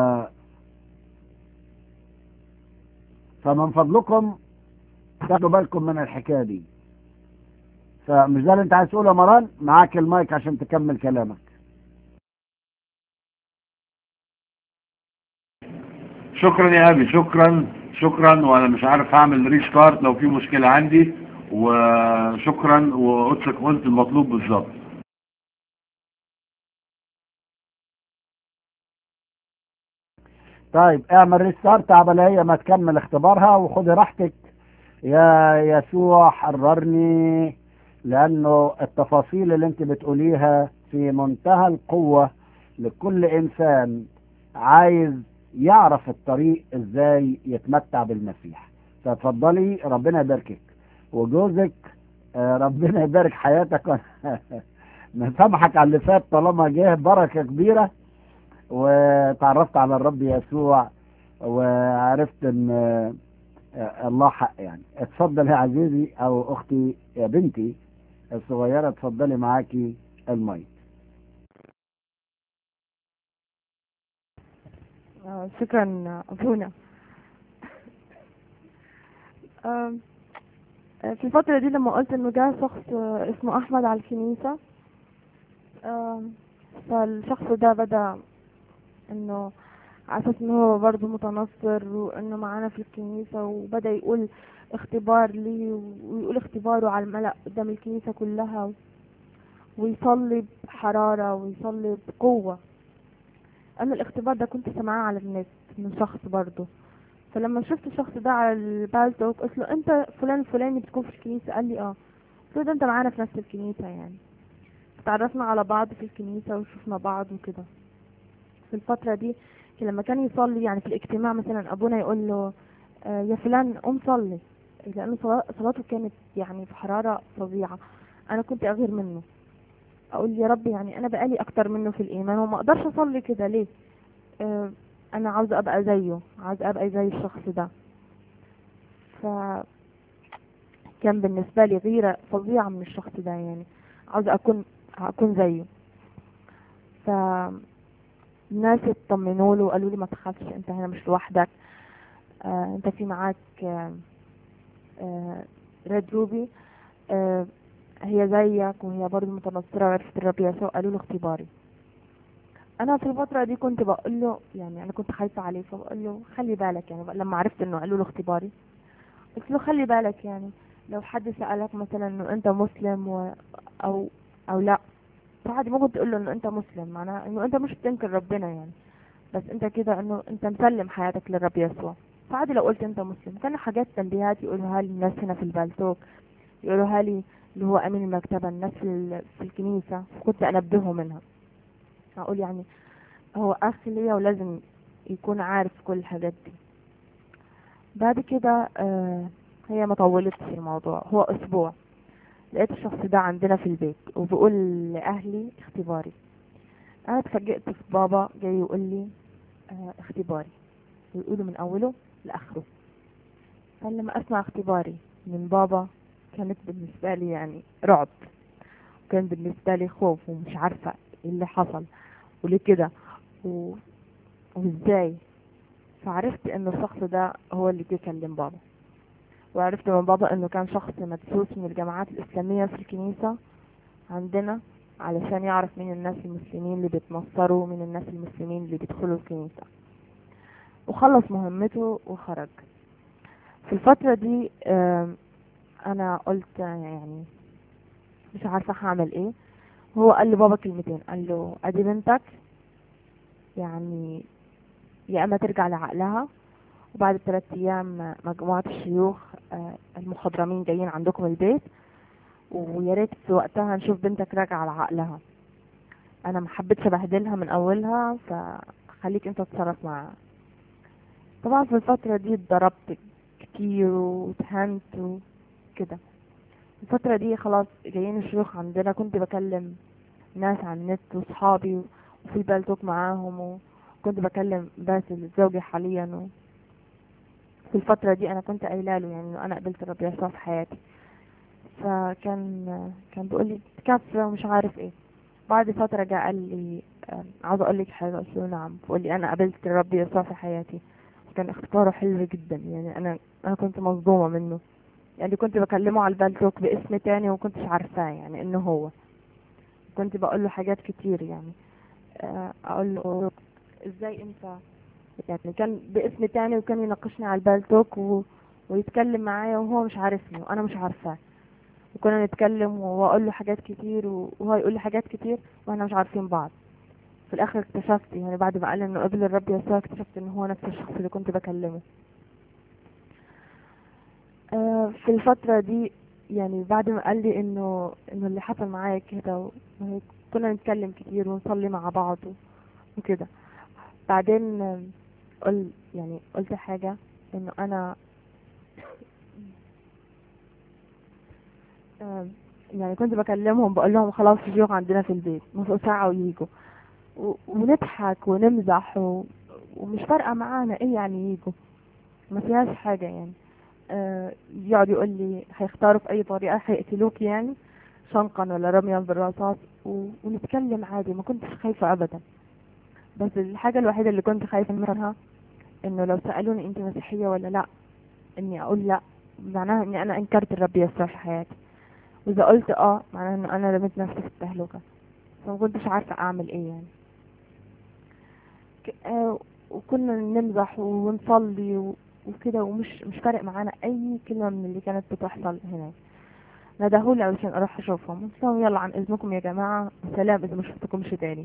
فمن فضلكم تاخدوا بالكم من الحكايه دي فمش ده اللي انت عايز تقوله يا مران معاك المايك عشان تكمل كلامك شكرا يا ابي شكرا شكرا وانا مش عارف هعمل ريستارت لو في مشكلة عندي وشكرا وقلت قلت المطلوب بالظبط طيب اعمل ريستارت عبال هي ما تكمل اختبارها وخدي راحتك يا يسوع حررني لانه التفاصيل اللي انت بتقوليها في منتهى القوة لكل انسان عايز يعرف الطريق ازاي يتمتع بالمسيح فتفضلي ربنا يباركك وجوزك آه، ربنا يبارك حياتك نسامحك على اللي فات طالما جه بركة كبيرة وتعرفت على الرب يسوع وعرفت ان آه، الله حق يعني اتفضل يا عزيزي او اختي يا بنتي الصغيرة اتفضلي معاكي المايك آه، شكرا أبونا آم، آه، في الفترة دي لما قلت انه جاء شخص آه، اسمه احمد على الكنيسة آم، فالشخص ده بدأ انه على اساس انه هو برضه متنصر وانه معانا في الكنيسة وبدأ يقول اختبار لي ويقول اختباره على الملأ قدام الكنيسة كلها ويصلي بحرارة ويصلي بقوة انا الاختبار ده كنت سامعاه على النت من شخص برضه فلما شفت الشخص ده على البالتوك قلت له انت فلان الفلاني بتكون في الكنيسة قال لي اه قلت له ده انت معانا في نفس الكنيسة يعني تعرفنا على بعض في الكنيسة وشفنا بعض وكده في الفترة دي لما كان يصلي يعني في الاجتماع مثلا ابونا يقول له آه يا فلان قوم صلي لان صلا- صلاته كانت يعني في حرارة فظيعة انا كنت اغير منه اقول يا رب يعني انا بقالي اكتر منه في الايمان وما اقدرش اصلي كده ليه آه انا عاوزه ابقى زيه عاوزه ابقى زي الشخص ده ف كان بالنسبه لي غيره فظيعه من الشخص ده يعني عاوزه اكون اكون زيه ف الناس اطمنوا له وقالوا لي ما تخافش انت هنا مش لوحدك آه انت في معاك آه آه ريد روبي آه هي زيك وهي برضه متنصرة وعرفت الرب يسوع قالوا له اختباري انا في الفترة دي كنت بقول له يعني انا كنت خايفة عليه فبقول له خلي بالك يعني بقى لما عرفت انه قالوا له اختباري قلت له خلي بالك يعني لو حد سألك مثلا انه انت مسلم و او او لا فعادي ممكن تقول له انه انت مسلم معناها انه انت مش بتنكر ربنا يعني بس انت كده انه انت مسلم حياتك للرب يسوع فعادي لو قلت انت مسلم كان حاجات تنبيهات يقولوها لي الناس هنا في البالتوك يقولوها لي اللي هو امين المكتبه الناس في, ال- في الكنيسه كنت انبهه منها اقول يعني هو اخ ليا ولازم يكون عارف كل الحاجات دي بعد كده آه هي ما طولتش في الموضوع هو اسبوع لقيت الشخص ده عندنا في البيت وبيقول لاهلي اختباري انا اتفاجئت في بابا جاي يقول لي آه اختباري ويقوله من اوله لاخره فلما اسمع اختباري من بابا كانت بالنسبة لي يعني رعب كان بالنسبة لي خوف ومش عارفة ايه اللي حصل وليه كده و... وازاي فعرفت ان الشخص ده هو اللي جه يكلم بابا وعرفت من بابا انه كان شخص مدسوس من الجماعات الاسلامية في الكنيسة عندنا علشان يعرف مين الناس المسلمين اللي بيتنصروا ومين الناس المسلمين اللي بيدخلوا الكنيسة وخلص مهمته وخرج في الفترة دي آم، انا قلت يعني مش عارفة هعمل ايه هو قال لبابا كلمتين قال له ادي بنتك يعني يا اما ترجع لعقلها وبعد ثلاث ايام مجموعة الشيوخ آه، المخضرمين جايين عندكم البيت ويا ريت في وقتها نشوف بنتك راجعة لعقلها انا ما حبيتش ابهدلها من اولها فخليك انت تتصرف معاها طبعا في الفترة دي اتضربت كتير واتهنت وكده الفترة دي خلاص جايين الشيوخ عندنا كنت بكلم ناس على النت وصحابي وفي البالتوك معاهم وكنت بكلم باسل زوجي حاليا و... في الفترة دي أنا كنت قايلة له يعني إنه أنا قبلت الرب يسوع في حياتي فكان كان بيقول لي تكفى ومش عارف إيه بعد فترة جه قال لي آه، عاوز أقول لك حاجة قلت له نعم بيقول لي أنا قبلت الرب يسوع في حياتي كان اختباره حلو جدا يعني أنا أنا كنت مصدومة منه يعني كنت بكلمه على البالتوك باسم تاني ومكنتش عارفاه يعني انه هو كنت بقول له حاجات كتير يعني آه، اقول له ازاي انت يعني كان باسم تاني وكان يناقشني على البالتوك و... ويتكلم معايا وهو مش عارفني وانا مش عارفاه وكنا نتكلم واقول له حاجات كتير وهو يقول لي حاجات كتير واحنا مش عارفين بعض في الاخر اكتشفت يعني بعد ما قال لي انه قبل الرب يسوع اكتشفت ان هو نفس الشخص اللي كنت بكلمه آه، في الفترة دي يعني بعد ما قال لي انه انه اللي حصل معايا كده وهيك كنا نتكلم كتير ونصلي مع بعض و- وكده بعدين آه، قل يعني قلت حاجة انه انا آه، يعني كنت بكلمهم بقول لهم خلاص يجوا عندنا في البيت نص ساعة ويجوا و- ونضحك ونمزح و... ومش فارقة معانا ايه يعني يجوا ما فيهاش حاجة يعني آه، يقعد يقول لي هيختاروا في اي طريقة هيقتلوك يعني شنقا ولا رميا بالرصاص و... ونتكلم عادي ما كنتش خايفة ابدا بس الحاجة الوحيدة اللي كنت خايفة منها انه لو سألوني انت مسيحية ولا لا اني اقول لا معناها اني انا انكرت الرب يسوع في حياتي واذا قلت اه معناها انه انا رميت نفسي في التهلكة فما كنتش عارفة اعمل ايه يعني ك- آه، وكنا نمزح ونصلي و- وكده ومش مش فارق معانا اي كلمة من اللي كانت بتحصل هناك ندهولي علشان اروح اشوفهم قلت لهم يلا عن اذنكم يا جماعة سلام اذا ما شفتكمش تاني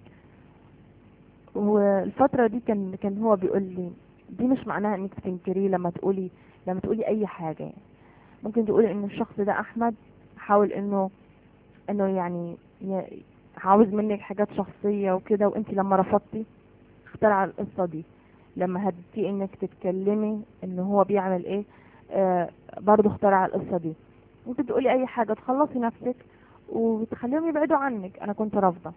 والفترة دي كان كان هو بيقول لي دي مش معناها انك تنكريه لما تقولي لما تقولي اي حاجة يعني ممكن تقولي ان الشخص ده احمد حاول انه انه يعني ي- عاوز منك حاجات شخصية وكده وانت لما رفضتي اخترع القصة دي لما هدتي انك تتكلمي ان هو بيعمل ايه آه برضه اخترع القصة دي ممكن تقولي اي حاجة تخلصي نفسك وتخليهم يبعدوا عنك انا كنت رافضة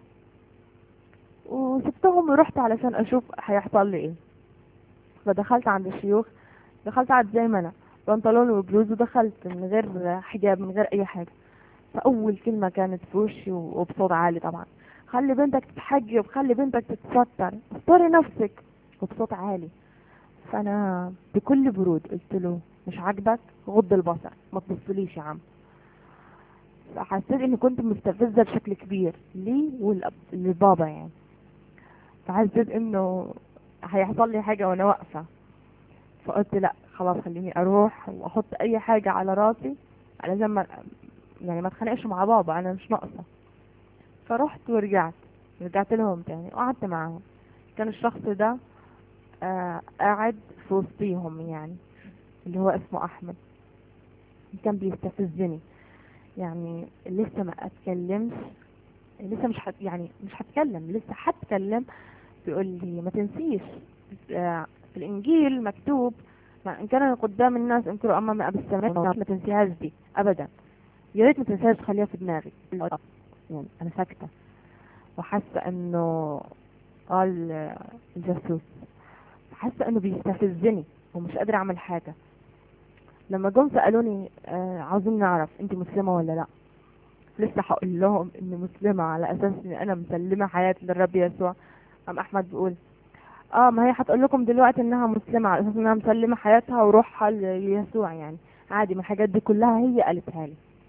وسبتهم ورحت علشان اشوف هيحصل لي ايه فدخلت عند الشيوخ دخلت قعدت زي ما انا بنطلون وبلوز ودخلت من غير حجاب من غير اي حاجة فاول كلمة كانت في وشي وبصوت عالي طبعا خلي بنتك تتحجب خلي بنتك تتستر استري نفسك وبصوت عالي فانا بكل برود قلت له مش عاجبك غض البصر ما تبصليش يا عم فحسيت اني كنت مستفزه بشكل كبير لي ولبابا يعني فحسيت انه هيحصل لي حاجه وانا واقفه فقلت لا خلاص خليني اروح واحط اي حاجه على راسي علشان ما يعني ما اتخانقش مع بابا انا مش ناقصه فرحت ورجعت رجعت لهم تاني وقعدت معاهم كان الشخص ده آه قاعد في وسطيهم يعني اللي هو اسمه احمد كان بيستفزني يعني لسه ما اتكلمش لسه مش حت يعني مش هتكلم لسه هتكلم بيقول لي ما تنسيش آه، في الانجيل مكتوب ما ان كان قدام الناس انكروا امام اب السماء ما تنسيهاش دي ابدا يا ريت ما تنساش خليها في دماغك يعني انا ساكته وحاسه انه قال آه، الجاسوس حاسه انه بيستفزني ومش قادره اعمل حاجه لما جم سالوني آه عاوزين نعرف انت مسلمه ولا لا لسه هقول لهم اني مسلمه على اساس اني انا مسلمه حياتي للرب يسوع قام احمد بيقول اه ما هي هتقول لكم دلوقتي انها مسلمه على اساس انها مسلمه حياتها وروحها ليسوع يعني عادي من الحاجات دي كلها هي قالتها لي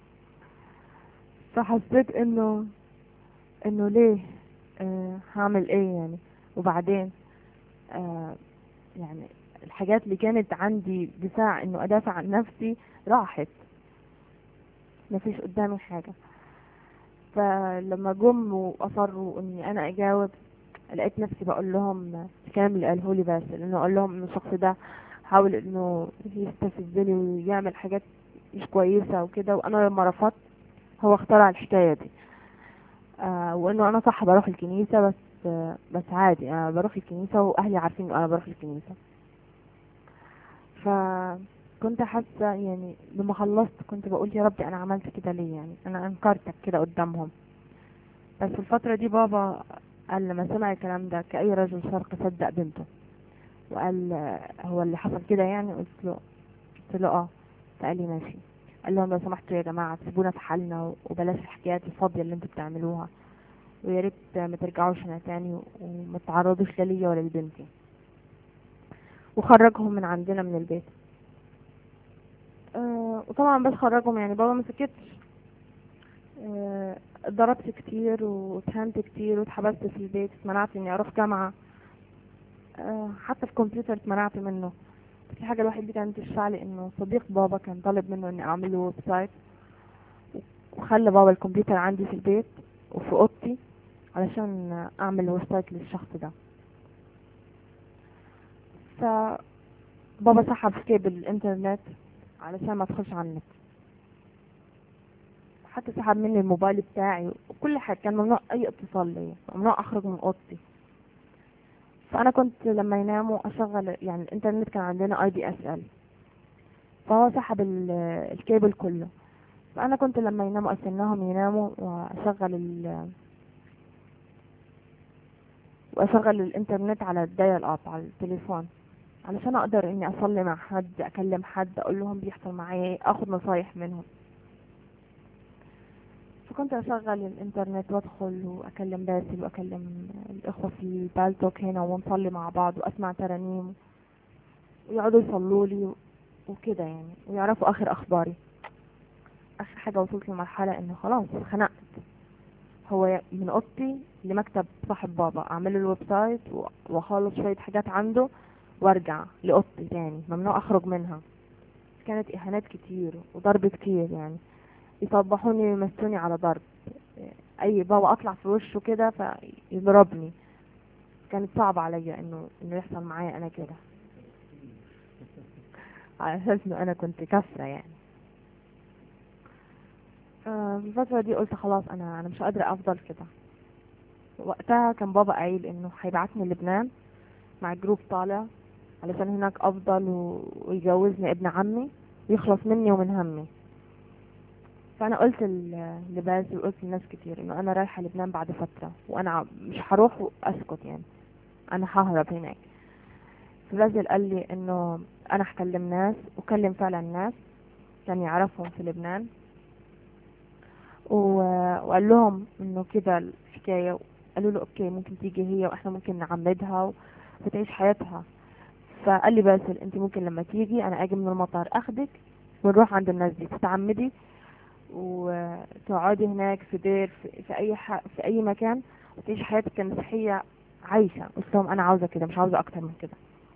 فحسيت انه انه ليه آه هعمل ايه يعني وبعدين آه يعني الحاجات اللي كانت عندي دفاع انه ادافع عن نفسي راحت مفيش قدامي حاجة فلما جم واصروا اني انا اجاوب لقيت نفسي بقول لهم الكلام اللي قاله لي بس لانه اقول لهم ان الشخص ده حاول انه يستفزني ويعمل حاجات مش كويسة وكده وانا لما رفضت هو اخترع الحكاية دي آه وانه انا صح بروح الكنيسة بس آه بس عادي انا بروح الكنيسة واهلي عارفين انه انا بروح الكنيسة فكنت حاسة يعني لما خلصت كنت بقول يا ربي انا عملت كده ليه يعني انا انكرتك كده قدامهم بس في الفترة دي بابا قال لما سمع الكلام ده كأي رجل شرقي صدق بنته وقال آه، هو اللي حصل كده يعني قلت له قلت له اه فقال لي ماشي قال لهم لو سمحتوا يا جماعة تسيبونا في حالنا وبلاش الحكايات الفاضية اللي انتوا بتعملوها ويا ريت ما ترجعوش هنا تاني وما تعرضوش لا ليا ولا لبنتي وخرجهم من عندنا من البيت آه وطبعا بس خرجهم يعني بابا ما سكتش آه اتضربت كتير واتهنت كتير واتحبست في البيت اتمنعت اني اروح جامعة آه، حتى الكمبيوتر اتمنعت منه بس الحاجة الوحيدة اللي كانت تشفعلي انه صديق بابا كان طالب منه اني اعمل له ويب سايت وخلى بابا الكمبيوتر عندي في البيت وفي اوضتي علشان اعمل ويب سايت للشخص ده فبابا سحب كيبل الانترنت علشان ما ادخلش على النت حتى سحب مني الموبايل بتاعي وكل حاجة كان ممنوع اي اتصال ليا ممنوع اخرج من اوضتي فانا كنت لما يناموا اشغل يعني الانترنت كان عندنا اي دي اس ال فهو سحب ال- الكيبل كله فانا كنت لما يناموا استناهم يناموا واشغل ال واشغل الانترنت على الدايل اب على التليفون علشان اقدر اني اصلي مع حد اكلم حد اقول لهم بيحصل معايا ايه اخد نصايح منهم فكنت اشغل الانترنت وادخل واكلم باسل واكلم الاخوه في البالتوك هنا ونصلي مع بعض واسمع ترانيم ويقعدوا يصلوا لي وكده يعني ويعرفوا اخر اخباري اخر حاجه وصلت لمرحله انه خلاص اتخنقت هو من اوضتي لمكتب صاحب بابا اعمل له الويب سايت و- واخلص شويه حاجات عنده وارجع لاوضتي تاني ممنوع اخرج منها كانت اهانات كتير وضرب كتير يعني يصبحوني ويمسوني على ضرب اي بابا اطلع في وشه كده فيضربني كانت صعبة عليا انه انه يحصل معايا انا كده على اساس انه انا كنت كسرة يعني آه، في الفترة دي قلت خلاص انا انا مش قادرة افضل كده وقتها كان بابا قايل انه هيبعتني لبنان مع جروب طالع علشان هناك افضل و- ويجوزني ابن عمي ويخلص مني ومن همي فانا قلت ل- لباسل وقلت لناس كتير انه انا رايحه لبنان بعد فتره وانا ع- مش هروح واسكت يعني انا ههرب هناك فباسل قال لي انه انا هكلم ناس وكلم فعلا ناس كان يعرفهم في لبنان و- وقال لهم انه كده الحكايه قالوا له اوكي ممكن تيجي هي واحنا ممكن نعمدها وتعيش حياتها فقال لي باسل انت ممكن لما تيجي انا اجي من المطار اخدك ونروح عند الناس دي تتعمدي وتقعدي هناك في دير في, في اي ح... في اي مكان وتعيشي حياتك المسيحية عايشة قلت لهم انا عاوزة كده مش عاوزة اكتر من كده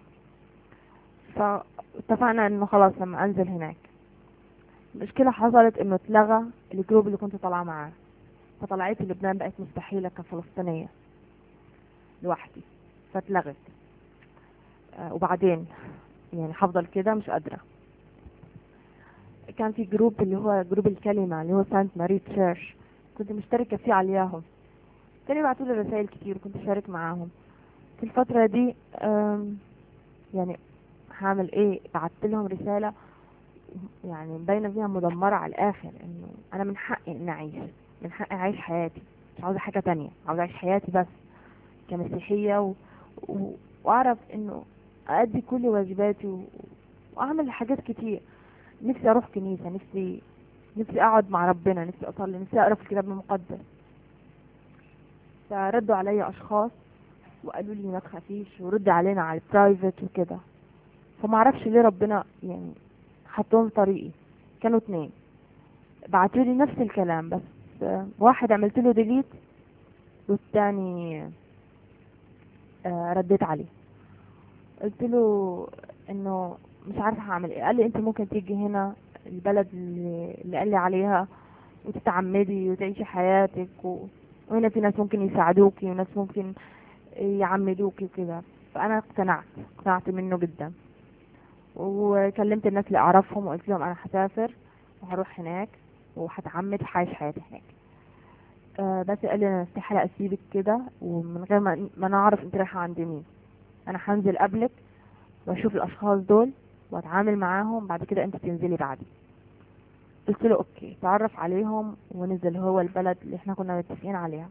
فاتفقنا انه خلاص لما انزل هناك المشكلة حصلت انه اتلغى الجروب اللي كنت طالعة معاه فطلعتي لبنان بقت مستحيلة كفلسطينية لوحدي فاتلغت آه، وبعدين يعني هفضل كده مش قادرة كان في جروب اللي هو جروب الكلمة اللي هو سانت ماري تشيرش كنت مشتركة فيه على الياهو كانوا يبعتوا لي رسائل كتير كنت أشارك معاهم في الفترة دي أم، يعني هعمل ايه بعت لهم رسالة يعني مبينة فيها مدمرة على الآخر انه أنا من حقي إني أعيش من حقي أعيش حياتي مش عاوزة حاجة تانية عاوزة أعيش حياتي بس كمسيحية و... و... وأعرف إنه أأدي كل واجباتي و... وأعمل حاجات كتير نفسي أروح كنيسة نفسي نفسي أقعد مع ربنا نفسي أصلي نفسي أقرأ في الكتاب المقدس فردوا عليا أشخاص وقالوا لي ما تخافيش ورد علينا على البرايفت وكده فما اعرفش ليه ربنا يعني حطهم في طريقي كانوا اتنين بعتوا لي نفس الكلام بس آه، واحد عملت له ديليت والتاني آه، رديت عليه قلت له انه مش عارفه هعمل ايه قال لي انت ممكن تيجي هنا البلد اللي, اللي قال لي عليها وتتعمدي وتعيشي حياتك و... وهنا في ناس ممكن يساعدوكي وناس ممكن يعمدوكي وكده فانا اقتنعت اقتنعت منه جدا وكلمت الناس اللي اعرفهم وقلت لهم انا هسافر وهروح هناك وهتعمد وهعيش حياتي هناك آه بس قال لي انا استحالة اسيبك كده ومن غير ما ما انا اعرف انت رايحة عند مين انا هنزل قبلك واشوف الاشخاص دول واتعامل معاهم بعد كده انت تنزلي بعدي قلت له اوكي تعرف عليهم ونزل هو البلد اللي احنا كنا متفقين عليها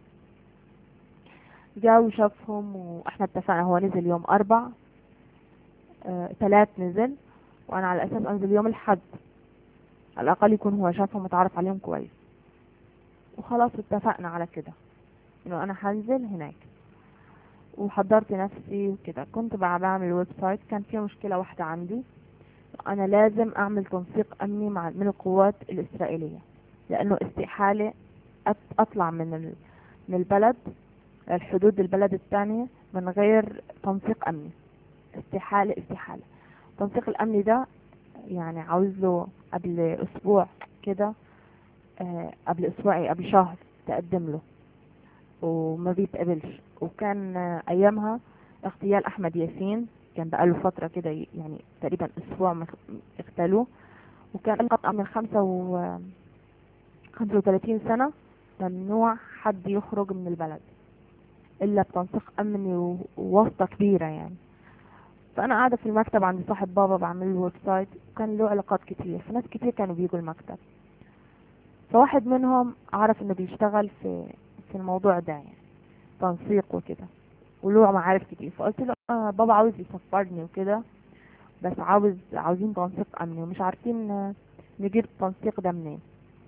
جا وشافهم واحنا اتفقنا هو نزل يوم اربع آه، تلات نزل وانا على اساس انزل يوم الحد على الاقل يكون هو شافهم وتعرف عليهم كويس وخلاص اتفقنا على كده انه انا هنزل هناك وحضرت نفسي وكده كنت بقى بعمل ويب سايت كان في مشكلة واحدة عندي انا لازم اعمل تنسيق امني مع من القوات الاسرائيلية لانه استحالة أط- اطلع من ال... من البلد الحدود البلد الثانية من غير تنسيق أمني استحالة استحالة التنسيق الأمني ده يعني عاوز له قبل أسبوع كده آه، قبل أسبوعي قبل شهر تقدم له وما بيتقبلش وكان آه، أيامها اغتيال أحمد ياسين كان بقاله فترة كده ي- يعني تقريبا أسبوع ما اغتالوه وكان القطع من خمسة و خمسة وثلاثين سنة ممنوع حد يخرج من البلد إلا بتنسيق أمني و- وواسطة كبيرة يعني فأنا قاعدة في المكتب عند صاحب بابا بعمل له ويب سايت وكان له علاقات كتير فناس كتير كانوا بيجوا المكتب فواحد منهم عرف إنه بيشتغل في في الموضوع ده يعني تنسيق وكده وله معارف كتير فقلت له آه بابا عاوز يسفرني وكده بس عاوز عاوزين تنسيق أمني ومش عارفين آه، نجيب التنسيق ده منين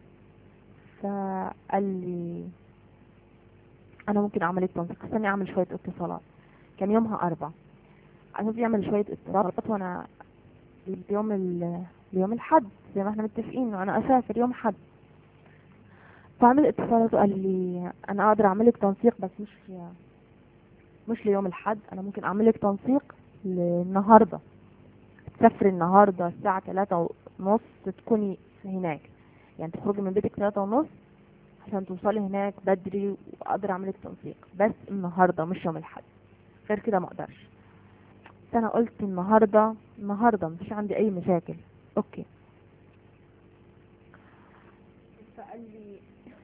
فقال لي انا ممكن اعمل التنسيق استني اعمل شويه اتصالات كان يومها اربع عايز يعمل شويه اتصالات وانا اليوم ال- اليوم الحد زي ما احنا متفقين وانا اسافر يوم حد فعمل اتصالات وقال لي انا اقدر اعمل لك تنسيق بس مش مش ليوم الحد انا ممكن اعمل لك تنسيق للنهارده تسافري النهارده الساعه 3 ونص تكوني هناك يعني تخرجي من بيتك 3 ونص عشان توصلي هناك بدري واقدر اعمل لك تنسيق بس النهارده مش يوم الاحد غير كده ما اقدرش فانا قلت النهارده النهارده مفيش عندي اي مشاكل اوكي فقال لي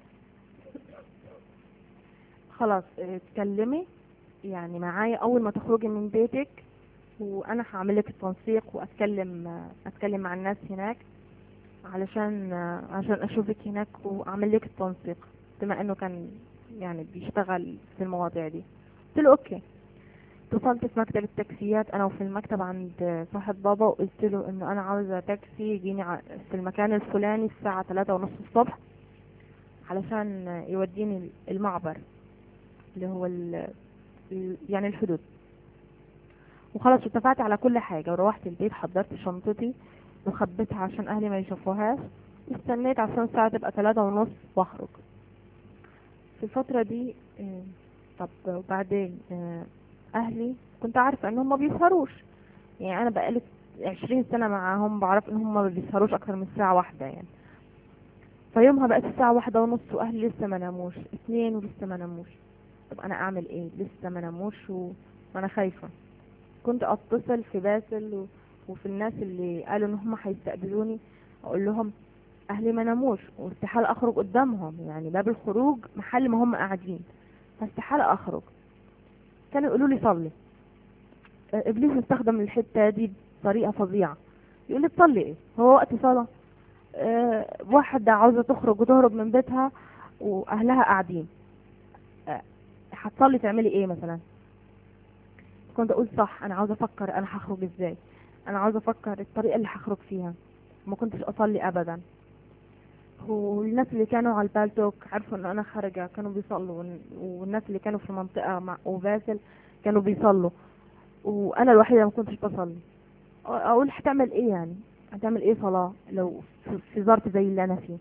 خلاص اه، اتكلمي يعني معايا اول ما تخرجي من بيتك وانا هعمل لك التنسيق واتكلم اه، اتكلم مع الناس هناك علشان عشان اشوفك هناك واعمل لك التنسيق بما انه كان يعني بيشتغل في المواضيع دي قلت له اوكي اتصلت في مكتب التاكسيات انا وفي المكتب عند صاحب بابا وقلت له انه انا عاوزه تاكسي يجيني ع- في المكان الفلاني الساعه 3 ونص الصبح علشان يوديني المعبر اللي هو ال ال- يعني الحدود وخلاص اتفقت على كل حاجه وروحت البيت حضرت شنطتي وخبيتها عشان اهلي ما يشوفوهاش واستنيت عشان الساعة تبقى ثلاثة ونص واخرج في الفترة دي آه، طب وبعدين آه، اهلي كنت عارفة ان هم ما بيسهروش يعني انا بقالي عشرين سنة معاهم بعرف ان هم ما بيسهروش اكتر من ساعة واحدة يعني فيومها بقت الساعة واحدة ونص واهلي لسه ما ناموش اتنين ولسه ما ناموش طب انا اعمل ايه لسه ما ناموش و- وانا خايفة كنت اتصل في باسل و... وفي الناس اللي قالوا ان هم هيستقبلوني اقول لهم اهلي ما ناموش واستحال اخرج قدامهم يعني باب الخروج محل ما هم قاعدين فاستحال اخرج كانوا يقولوا لي صلي آه، ابليس استخدم الحته دي بطريقه فظيعه يقول لي تصلي ايه هو وقت صلاه أه واحده عاوزه تخرج وتهرب من بيتها واهلها قاعدين أه هتصلي تعملي ايه مثلا كنت اقول صح انا عاوزه افكر انا هخرج ازاي انا عاوزه افكر الطريقه اللي هخرج فيها ما كنتش اصلي ابدا والناس اللي كانوا على البالتوك عرفوا ان انا خارجه كانوا بيصلوا والن- والناس اللي كانوا في المنطقه مع وباسل كانوا بيصلوا وانا الوحيده ما كنتش بصلي أ- اقول هتعمل ايه يعني هتعمل ايه صلاه لو في- في ظرف زي اللي انا فيه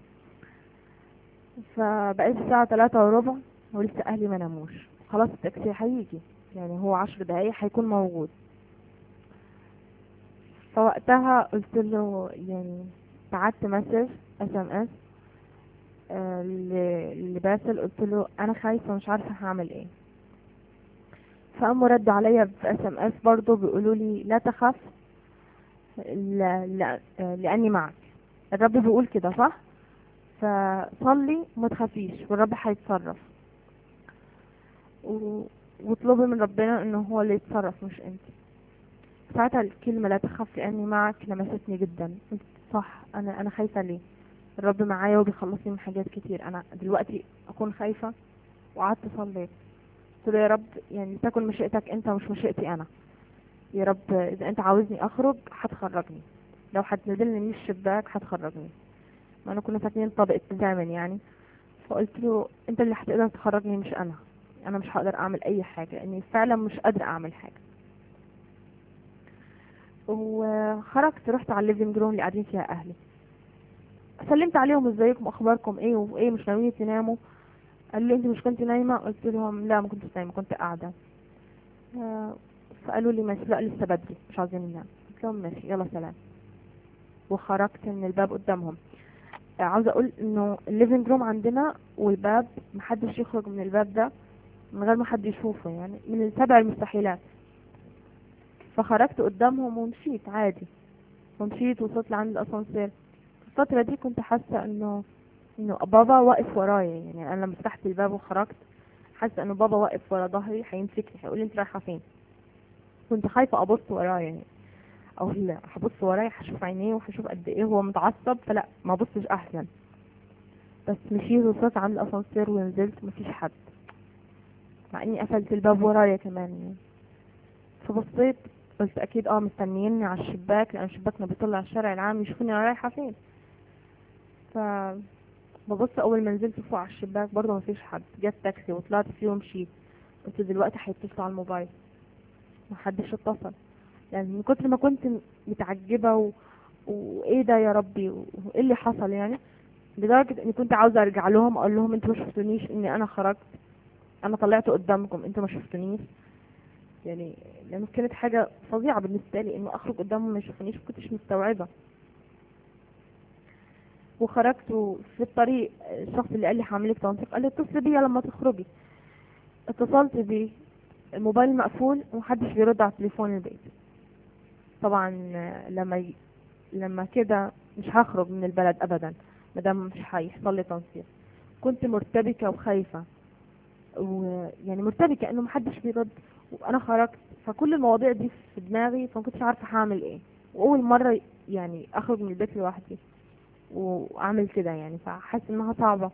فبقيت الساعه ثلاثة وربع ولسه اهلي ما ناموش خلاص التاكسي هيجي يعني هو عشر دقايق هيكون موجود فوقتها قلت له يعني بعت مسج اس ام اس لباسل قلت له انا خايفه مش عارفه هعمل ايه فقاموا ردوا عليا في اس ام اس برضه بيقولوا لي لا تخف لا لا لاني معك الرب بيقول كده صح فصلي وما تخافيش والرب هيتصرف و- واطلبي من ربنا انه هو اللي يتصرف مش انت ساعتها الكلمة لا تخف لأني معك لمستني جدا قلت صح أنا أنا خايفة ليه الرب معايا وبيخلصني من حاجات كتير أنا دلوقتي أكون خايفة وقعدت صليت قلت له يا رب يعني تكن مشيئتك أنت مش مشيئتي أنا يا رب إذا أنت عاوزني أخرج هتخرجني لو هتنزلني من الشباك هتخرجني ما أنا كنا ساكنين طابق التزامن يعني فقلت له أنت اللي هتقدر تخرجني مش أنا أنا مش هقدر أعمل أي حاجة لأني فعلا مش قادرة أعمل حاجة وخرجت رحت على الليفينج روم اللي قاعدين فيها اهلي سلمت عليهم ازيكم اخباركم ايه وايه مش ناويين تناموا قالوا لي انت مش كنت نايمة قلت لهم لا ما كنتش نايمة كنت قاعدة آه، فقالوا لي ماشي لا لسه بدري مش عايزين ننام قلت لهم ماشي يلا سلام وخرجت من الباب قدامهم آه، عاوزة اقول انه الليفينج روم عندنا والباب محدش يخرج من الباب ده من غير ما حد يشوفه يعني من السبع المستحيلات فخرجت قدامهم ومشيت عادي ومشيت وصلت لعند الاسانسير في الفترة دي كنت حاسة انه انه بابا واقف ورايا يعني انا لما فتحت الباب وخرجت حاسة انه بابا واقف ورا ظهري هيمسكني هيقول لي انت رايحة فين كنت خايفة ابص ورايا يعني او لا هبص ورايا هشوف عينيه وهشوف قد ايه هو متعصب فلا ما ابصش احسن بس مشيت وصلت عند الاسانسير ونزلت مفيش حد مع اني قفلت الباب ورايا كمان يعني فبصيت قلت اكيد اه مستنيني على الشباك لان شباكنا بيطلع على الشارع العام يشوفوني انا رايحه فين ف ببص اول ما نزلت فوق على الشباك برضه مفيش حد جت تاكسي وطلعت فيه ومشيت قلت دلوقتي هيتصلوا على الموبايل محدش اتصل يعني من كتر ما كنت متعجبه و... وايه ده يا ربي وايه اللي حصل يعني لدرجه اني كنت عاوزه ارجع لهم اقول لهم انتوا ما شفتونيش اني انا خرجت انا طلعت قدامكم انتوا ما شفتونيش يعني لانه كانت حاجه فظيعه بالنسبه لي انه اخرج قدامهم ما يشوفونيش ما كنتش مستوعبه وخرجت وفي الطريق الشخص اللي قال لي هعملك تنسيق قال لي اتصلي بيا لما تخرجي اتصلت بيه الموبايل مقفول ومحدش بيرد على تليفون البيت طبعا لما ي... لما كده مش هخرج من البلد ابدا مادام مش هيحصل لي تنسيق كنت مرتبكه وخايفه ويعني مرتبكه انه محدش بيرد وانا خرجت فكل المواضيع دي في دماغي فما كنتش عارفه هعمل ايه واول مره يعني اخرج من البيت لوحدي واعمل كده يعني فحاسه انها صعبه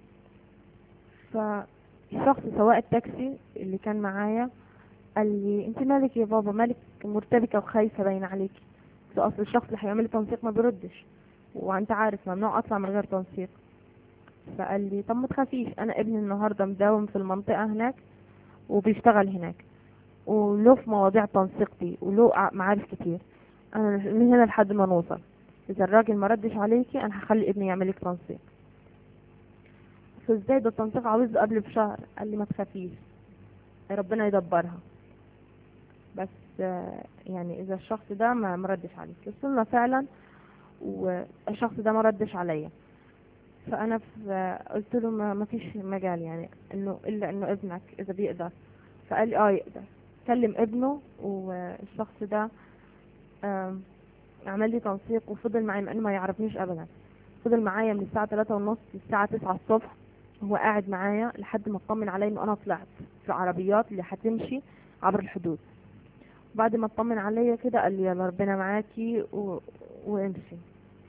فالشخص سواق التاكسي اللي كان معايا قال لي انت مالك يا بابا مالك مرتبكه وخايفه باين عليكي قلت له اصل الشخص اللي هيعمل لي تنسيق ما بيردش وانت عارف ممنوع اطلع من غير تنسيق فقال لي طب ما تخافيش انا ابني النهارده مداوم في المنطقه هناك وبيشتغل هناك وله في مواضيع تنسيق دي وله ع- معارف كتير انا من هنا لحد ما نوصل اذا الراجل ما ردش عليكي انا هخلي ابني يعمل لك تنسيق فازاي ده التنسيق عاوزه قبل بشهر قال لي ما تخافيش ربنا يدبرها بس آه، يعني اذا الشخص ده ما مردش عليك وصلنا فعلا والشخص ده ما ردش عليا فانا في قلت له ما ما فيش مجال يعني انه الا انه ابنك اذا بيقدر فقال لي اه يقدر كلم ابنه والشخص ده آم، عمل لي تنسيق وفضل معي مع انه ما يعرفنيش ابدا فضل معايا من الساعة تلاتة ونص للساعة تسعة الصبح هو قاعد معايا لحد ما اطمن علي انه انا طلعت في العربيات اللي هتمشي عبر الحدود بعد ما اطمن عليا كده قال لي يلا ربنا معاكي و... وامشي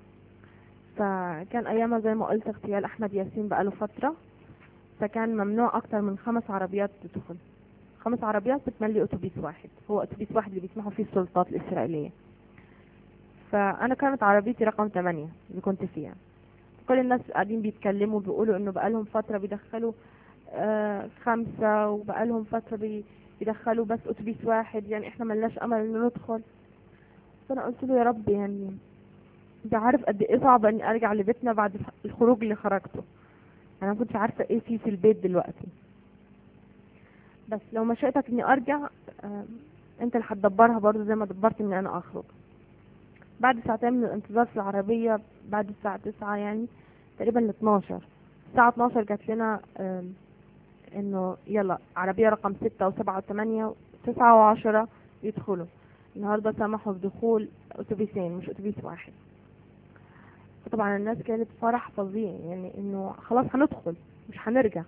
فكان ايامها زي ما قلت اغتيال احمد ياسين بقاله فترة فكان ممنوع اكتر من خمس عربيات تدخل خمس عربيات بتملي اتوبيس واحد هو اتوبيس واحد اللي بيسمحوا فيه السلطات الاسرائيلية فانا كانت عربيتي رقم 8 اللي كنت فيها كل الناس قاعدين بيتكلموا بيقولوا انه بقالهم فترة بيدخلوا آه خمسة وبقالهم فترة بي يدخلوا بس اتوبيس واحد يعني احنا ملناش امل ان ندخل فانا قلت له يا رب يعني انت عارف قد ايه صعب اني ارجع لبيتنا بعد الخروج اللي خرجته انا ما كنتش عارفه ايه في في البيت دلوقتي بس لو مشيتك اني ارجع آه، انت اللي هتدبرها برضه زي ما دبرت اني انا اخرج بعد ساعتين من الانتظار في العربيه بعد الساعه 9 يعني تقريبا ل 12 الساعه 12 جات لنا آم، انه يلا عربيه رقم 6 و7 و8 و9 و10 يدخلوا النهارده سمحوا بدخول اتوبيسين مش اتوبيس واحد طبعا الناس كانت فرح فظيع يعني انه خلاص هندخل مش هنرجع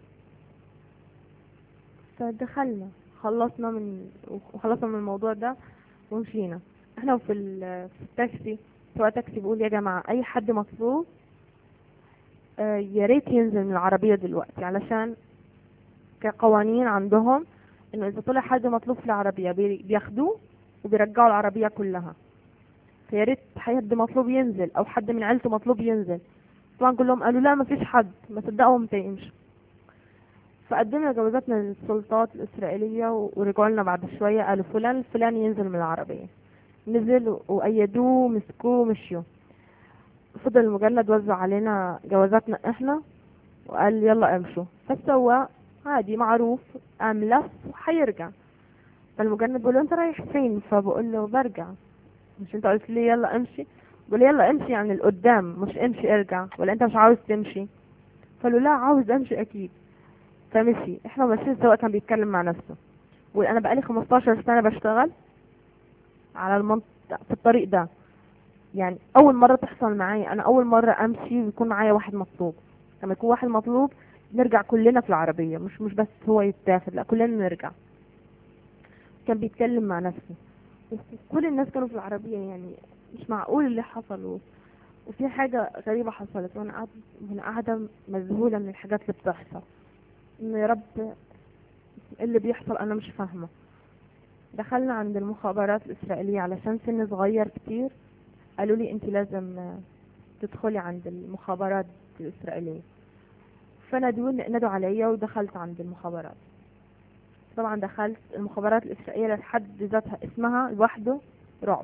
فدخلنا خلصنا من وخلصنا من الموضوع ده ومشينا احنا في ال- في التاكسي سواق تاكسي بيقول يا جماعة اي حد مطلوب آه، يا ريت ينزل من العربية دلوقتي علشان كقوانين عندهم انه اذا طلع حد مطلوب في العربية بي- بياخدوه وبيرجعوا العربية كلها فيا ريت حد مطلوب ينزل او حد من عيلته مطلوب ينزل طبعا كلهم قالوا لا ما فيش حد ما صدقوا متى يمشوا فقدمنا جوازاتنا للسلطات الإسرائيلية و- ورجعوا لنا بعد شوية قالوا فلان الفلاني ينزل من العربية نزل و- وأيدوه مسكوه ومشيوا فضل المجند وزع علينا جوازاتنا احنا وقال يلا امشوا فسوى عادي معروف قام لف وحيرجع فالمجند بيقول له انت رايح فين فبقول له برجع مش انت قلت لي يلا امشي بقول له يلا امشي يعني لقدام مش امشي ارجع ولا انت مش عاوز تمشي فقال له لا عاوز امشي اكيد فمشي احنا ماشيين سواء كان بيتكلم مع نفسه وانا بقالي 15 سنة بشتغل على المنطقة في الطريق ده يعني اول مرة تحصل معايا انا اول مرة امشي ويكون معايا واحد مطلوب لما يكون واحد مطلوب نرجع كلنا في العربية مش مش بس هو يتاخد لا كلنا نرجع كان بيتكلم مع نفسه كل الناس كانوا في العربية يعني مش معقول اللي حصل و- وفي حاجة غريبة حصلت وانا قاعدة وانا قاعدة مذهولة من الحاجات اللي بتحصل ان يا رب إيه اللي بيحصل انا مش فاهمة دخلنا عند المخابرات الاسرائيلية علشان سن صغير كتير قالوا لي انت لازم آه، تدخلي عند المخابرات الاسرائيلية فنادوني نادوا عليا ودخلت عند المخابرات طبعا دخلت المخابرات الإسرائيلية لحد ذاتها اسمها لوحده رعب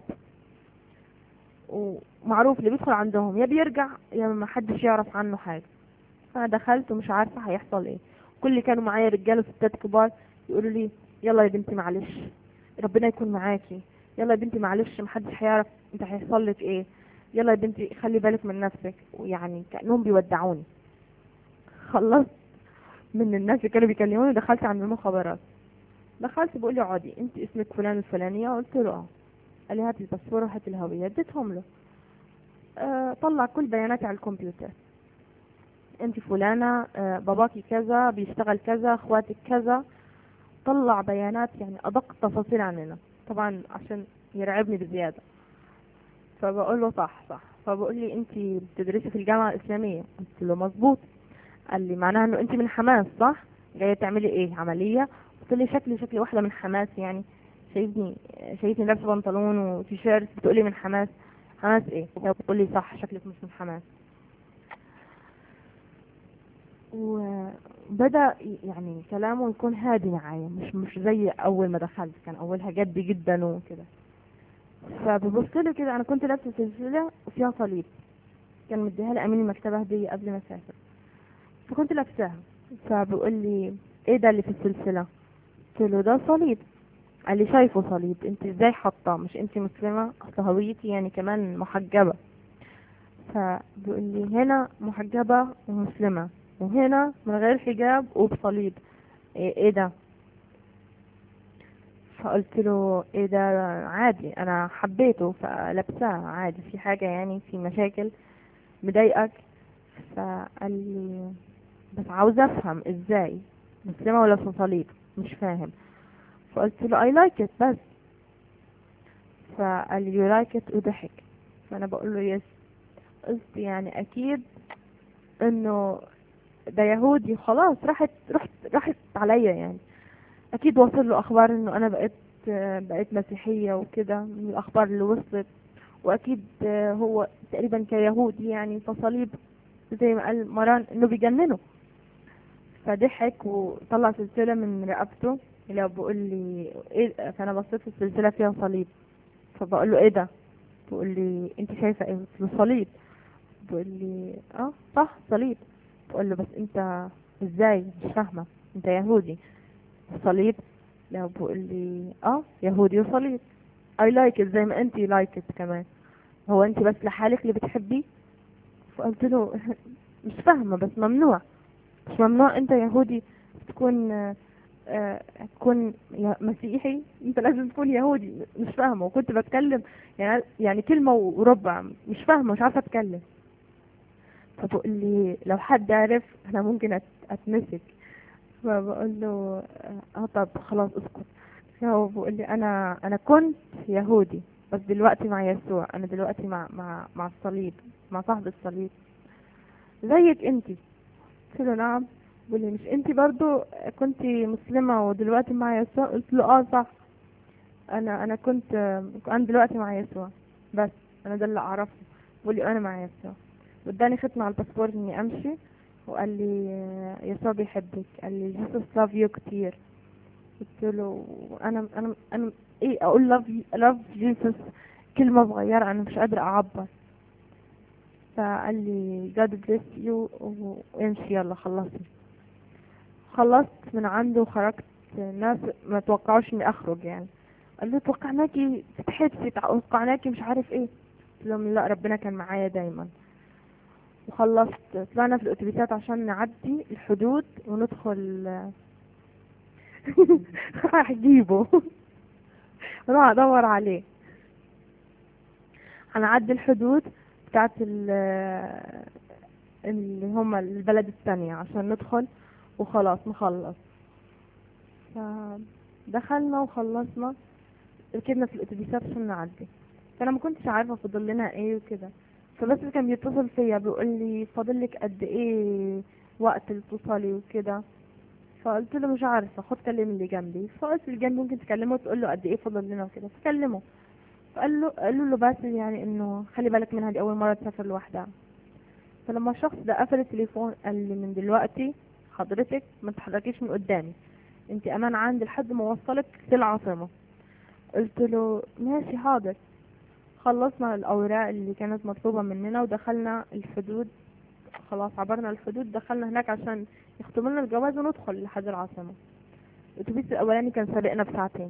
ومعروف اللي بيدخل عندهم يا بيرجع يا ما حدش يعرف عنه حاجة فأنا دخلت ومش عارفة هيحصل ايه كل اللي كانوا معايا رجاله وستات كبار يقولوا لي يلا يا بنتي معلش ربنا يكون معاكي يلا يا بنتي معلش محدش هيعرف انت هيحصل لك ايه يلا يا بنتي خلي بالك من نفسك ويعني كأنهم بيودعوني خلصت من الناس اللي كانوا بيكلموني دخلت عند المخابرات دخلت بقول لي عادي انت اسمك فلان الفلانية قلت له اه قال لي هات الباسبور وهات الهوية اديتهم له آه طلع كل بياناتي على الكمبيوتر انت فلانة آه باباكي كذا بيشتغل كذا اخواتك كذا طلع بيانات يعني ادق تفاصيل عننا طبعا عشان يرعبني بزيادة فبقول له صح صح فبقول لي انت بتدرسي في الجامعة الاسلامية قلت له مظبوط قال لي معناها انه انت من حماس صح جاية تعملي ايه عملية قلت لي شكلي شكلي واحدة من حماس يعني شايفني شايفني لابسة بنطلون وتيشيرت بتقولي من حماس حماس ايه بتقول لي صح شكلك مش من حماس وبدأ يعني كلامه يكون هادي معايا مش مش زي اول ما دخلت كان اولها جدي جدا وكده فببص له كده انا كنت لابسه سلسله وفيها صليب كان مديها لي امين المكتبه هديه قبل ما اسافر فكنت لابساها فبيقول لي ايه ده اللي في السلسله قلت له ده صليب قال لي شايفه صليب انت ازاي حاطاه مش انت مسلمه اصل هويتي يعني كمان محجبه فبيقول لي هنا محجبه ومسلمه وهنا من غير حجاب وبصليب ايه, ايه ده فقلت له ايه ده عادي انا حبيته فلبساه عادي في حاجة يعني في مشاكل مضايقك فقال لي بس عاوز افهم ازاي مسلمة ولا في صليب مش فاهم فقلت له I like it بس فقال لي you like it وضحك فانا بقول له يس قلت يعني اكيد انه ده يهودي خلاص راحت رحت راحت عليا يعني اكيد وصل له اخبار انه انا بقيت بقيت مسيحية وكده من الاخبار اللي وصلت واكيد هو تقريبا كيهودي يعني فصليب زي ما قال مران انه بيجننه فضحك وطلع سلسلة من رقبته اللي بيقول لي ايه فانا بصيت في السلسلة فيها صليب فبقول له ايه ده بيقول لي انت شايفة ايه قلت له صليب بيقول لي اه صح صليب بقول له بس انت ازاي مش فاهمة انت يهودي صليب لا بقول لي اه يهودي وصليب I like it زي ما انت like it كمان هو انت بس لحالك اللي بتحبيه فقلت له مش فاهمة بس ممنوع مش ممنوع انت يهودي تكون آه آه تكون مسيحي انت لازم تكون يهودي مش فاهمة وكنت بتكلم يعني يعني كلمة وربع مش فاهمة مش عارفة اتكلم فبقول لي لو حد عرف انا ممكن اتمسك فبقول له اه طب خلاص اسكت هو بيقول لي انا انا كنت يهودي بس دلوقتي مع يسوع انا دلوقتي مع مع مع الصليب مع صاحب الصليب زيك انتي قلت له نعم بيقول لي مش انتي برضو كنت مسلمة ودلوقتي مع يسوع قلت له اه صح انا انا كنت انا دلوقتي مع يسوع بس انا ده اللي اعرفه بيقول لي انا مع يسوع واداني ختمة على الباسبور اني امشي وقال لي يسوع بيحبك قال لي جيسوس لاف يو كتير قلت له انا انا انا ايه اقول لاف لاف جيسوس كلمة صغيرة انا مش قادرة اعبر فقال لي God bless you و- وامشي يلا خلصي خلصت من عنده وخرجت الناس ما توقعوش اني اخرج يعني قال له توقعناكي تتحبسي توقعناكي مش عارف ايه قلت لهم لا ربنا كان معايا دايما وخلصت طلعنا في الاتوبيسات عشان نعدي الحدود وندخل راح اجيبه راح ادور عليه هنعدي الحدود بتاعت ال- اللي هم البلد التانية عشان ندخل وخلاص نخلص فدخلنا وخلصنا ركبنا في الاتوبيسات عشان نعدي فانا ما كنتش عارفه فاضل لنا ايه وكده فبس كان بيتصل فيا بيقول لي فاضل لك قد ايه وقت توصلي وكده فقلت له مش عارفه خد كلم اللي جنبي فقلت اللي جنبي ممكن تكلمه وتقول له قد ايه فاضل لنا وكده فكلمه فقال له قالوا له بس يعني انه خلي بالك منها دي اول مره تسافر لوحدها فلما الشخص ده قفل التليفون قال لي من دلوقتي حضرتك ما تتحركيش من قدامي انت امان عندي لحد ما اوصلك للعاصمه قلت له ماشي حاضر خلصنا الاوراق اللي كانت مطلوبه مننا ودخلنا الحدود خلاص عبرنا الحدود دخلنا هناك عشان يختموا لنا الجواز وندخل لحد العاصمه الاتوبيس الاولاني كان سابقنا بساعتين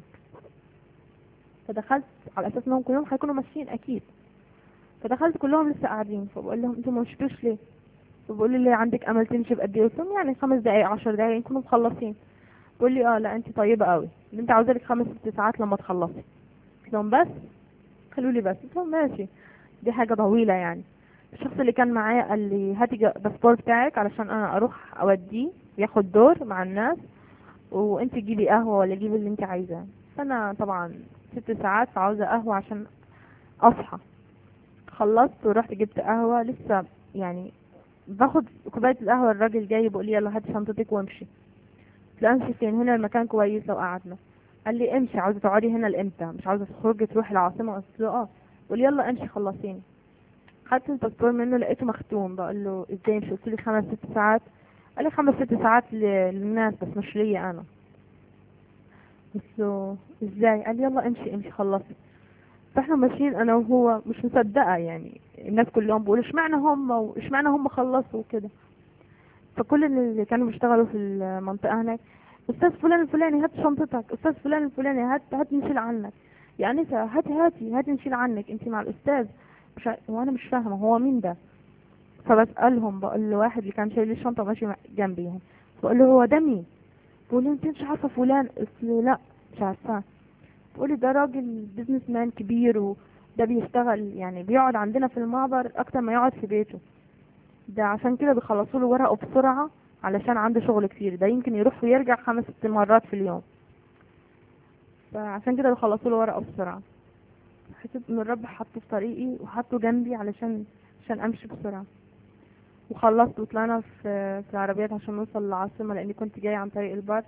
فدخلت على اساس انهم كلهم هيكونوا ماشيين اكيد فدخلت كلهم لسه قاعدين فبقول لهم انتوا ما مشيتوش ليه فبقول لي عندك امل تمشي بقد ايه قلت لهم يعني خمس دقايق عشر دقايق نكونوا مخلصين بقول لي اه لا انت طيبه قوي اللي انت عاوزه لك خمس ست ساعات لما تخلصي قلت لهم بس قالوا لي بس قلت لهم ماشي دي حاجه طويله يعني الشخص اللي كان معايا قال لي هاتي جا- الباسبور بتاعك علشان انا اروح اوديه ياخد دور مع الناس وانت جيبي قهوه ولا جيبي اللي انت عايزاه فانا طبعا ست ساعات فعاوزه قهوه عشان اصحى خلصت ورحت جبت قهوه لسه يعني باخد كوبايه القهوه الراجل جاي بيقول لي يلا هات شنطتك وامشي قلت له امشي فين هنا المكان كويس لو قعدنا قال لي امشي عاوزه تقعدي هنا لامتى مش عاوزه تخرجي تروحي العاصمه قلت له اه قال يلا امشي خلصيني خدت الباسبور منه لقيته مختوم بقول له ازاي مش قلت لي خمس ست ساعات قال لي خمس ست ساعات ل- للناس بس مش ليا انا قلت له ازاي قال لي يلا امشي امشي خلصي فاحنا ماشيين انا وهو مش مصدقه يعني الناس كلهم بيقولوا اشمعنى هم واشمعنى هم خلصوا وكده فكل اللي كانوا بيشتغلوا في المنطقه هناك استاذ فلان الفلاني هات شنطتك استاذ فلان الفلاني هات هات نشيل عنك يا انسه هاتي هاتي هاتي نشيل عنك انت مع الاستاذ مش ع- وانا مش فاهمه هو مين ده فبسالهم بقول له واحد اللي كان شايل الشنطه ماشي مع- جنبي يعني بقول له هو ده مين بقول له انت مش عارفه فلان قلت له لا مش عارفاه بقول لي ده راجل بيزنس مان كبير وده بيشتغل يعني بيقعد عندنا في المعبر اكتر ما يقعد في بيته ده عشان كده بيخلصوا له ورقه بسرعه علشان عنده شغل كتير ده يمكن يروح ويرجع خمس ست مرات في اليوم فعشان كده بيخلصوا له ورقه بسرعه حسيت ان الرب حطه في طريقي وحطه جنبي علشان عشان امشي بسرعه وخلصت وطلعنا في في العربيات عشان نوصل للعاصمه لاني كنت جاي عن طريق البر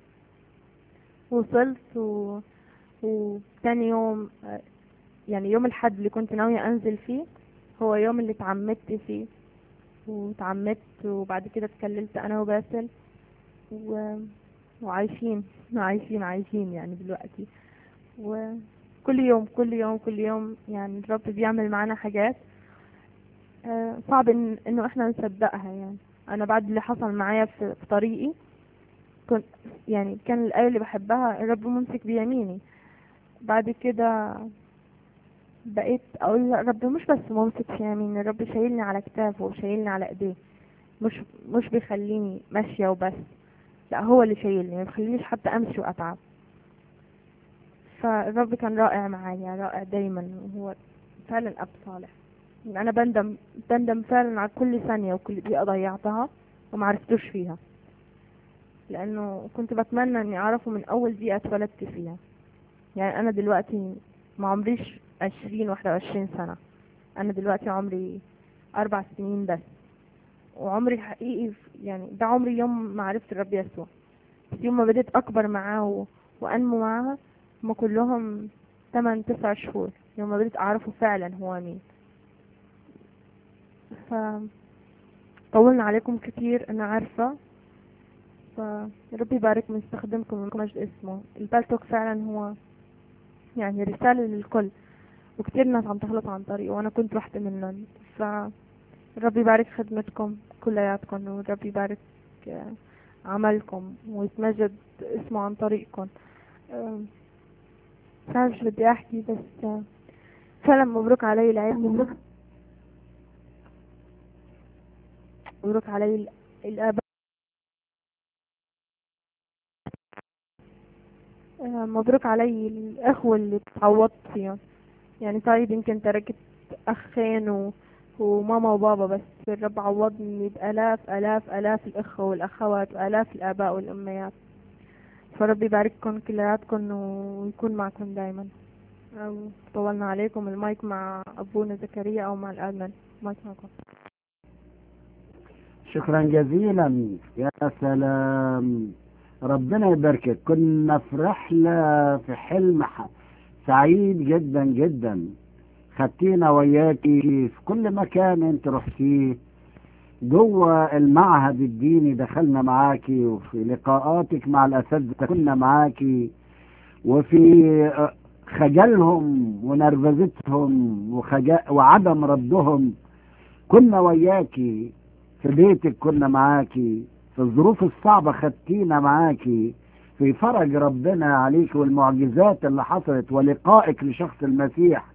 وصلت و... وتاني يوم آه، يعني يوم الحد اللي كنت ناوية انزل فيه هو يوم اللي اتعمدت فيه واتعمدت وبعد كده اتكلمت انا وباسل و... وعايشين عايشين عايشين يعني دلوقتي وكل يوم كل يوم كل يوم يعني الرب بيعمل معانا حاجات آه، صعب إن انه احنا نصدقها يعني انا بعد اللي حصل معايا في في طريقي كنت يعني كان الآية اللي بحبها الرب ممسك بيميني بعد كده بقيت اقول لا الرب مش بس ممسك في يميني الرب شايلني على كتافه وشايلني على ايديه مش مش بيخليني ماشية وبس لا هو اللي شايلني ما بيخلينيش حتى امشي واتعب فالرب كان رائع معايا رائع دايما وهو فعلا اب صالح انا بندم بندم فعلا على كل ثانية وكل دقيقة ضيعتها وما عرفتوش فيها لانه كنت بتمنى اني اعرفه من اول دقيقة اتولدت فيها يعني انا دلوقتي ما عمريش عشرين واحدة وعشرين سنة انا دلوقتي عمري اربع سنين بس وعمري حقيقي يعني ده عمري يوم ما عرفت الرب يسوع بس يوم ما بديت اكبر معاه و... وانمو معاه هما كلهم تمن تسع شهور يوم ما بديت اعرفه فعلا هو مين ف طولنا عليكم كتير انا عارفة فرب يبارك من يستخدمكم من مجد اسمه البالتوك فعلا هو يعني رسالة للكل وكتير ناس عم تخلط عن طريقه وانا كنت واحدة منهم ف ربي يبارك خدمتكم كلياتكم وربي يبارك آه، عملكم ويتمجد اسمه عن طريقكم آه، مش عارف شو بدي احكي بس آه، فعلا مبروك علي العيد مبروك مبروك علي ال- الآباء آه، مبروك علي الأخوة اللي تعوضت فيهم يعني طيب يمكن تركت أخين و... وماما وبابا بس الرب عوضني بآلاف آلاف آلاف الإخوة والأخوات وآلاف الآباء والأميات فربي يبارككم كلياتكم ويكون معكم دايما أو طولنا عليكم المايك مع أبونا زكريا أو مع الأدمن مايك معكم شكرا جزيلا يا سلام ربنا يباركك كنا في رحلة في حلم ح- سعيد جدا جدا خدتينا وياكي في كل مكان انت رحتيه جوه المعهد الديني دخلنا معاكي وفي لقاءاتك مع الأساتذة كنا معاكي وفي آه، خجلهم ونرفزتهم وخجل وعدم ردهم كنا وياكي في بيتك كنا معاكي في الظروف الصعبة خدتينا معاكي في فرج ربنا عليك والمعجزات اللي حصلت ولقائك لشخص المسيح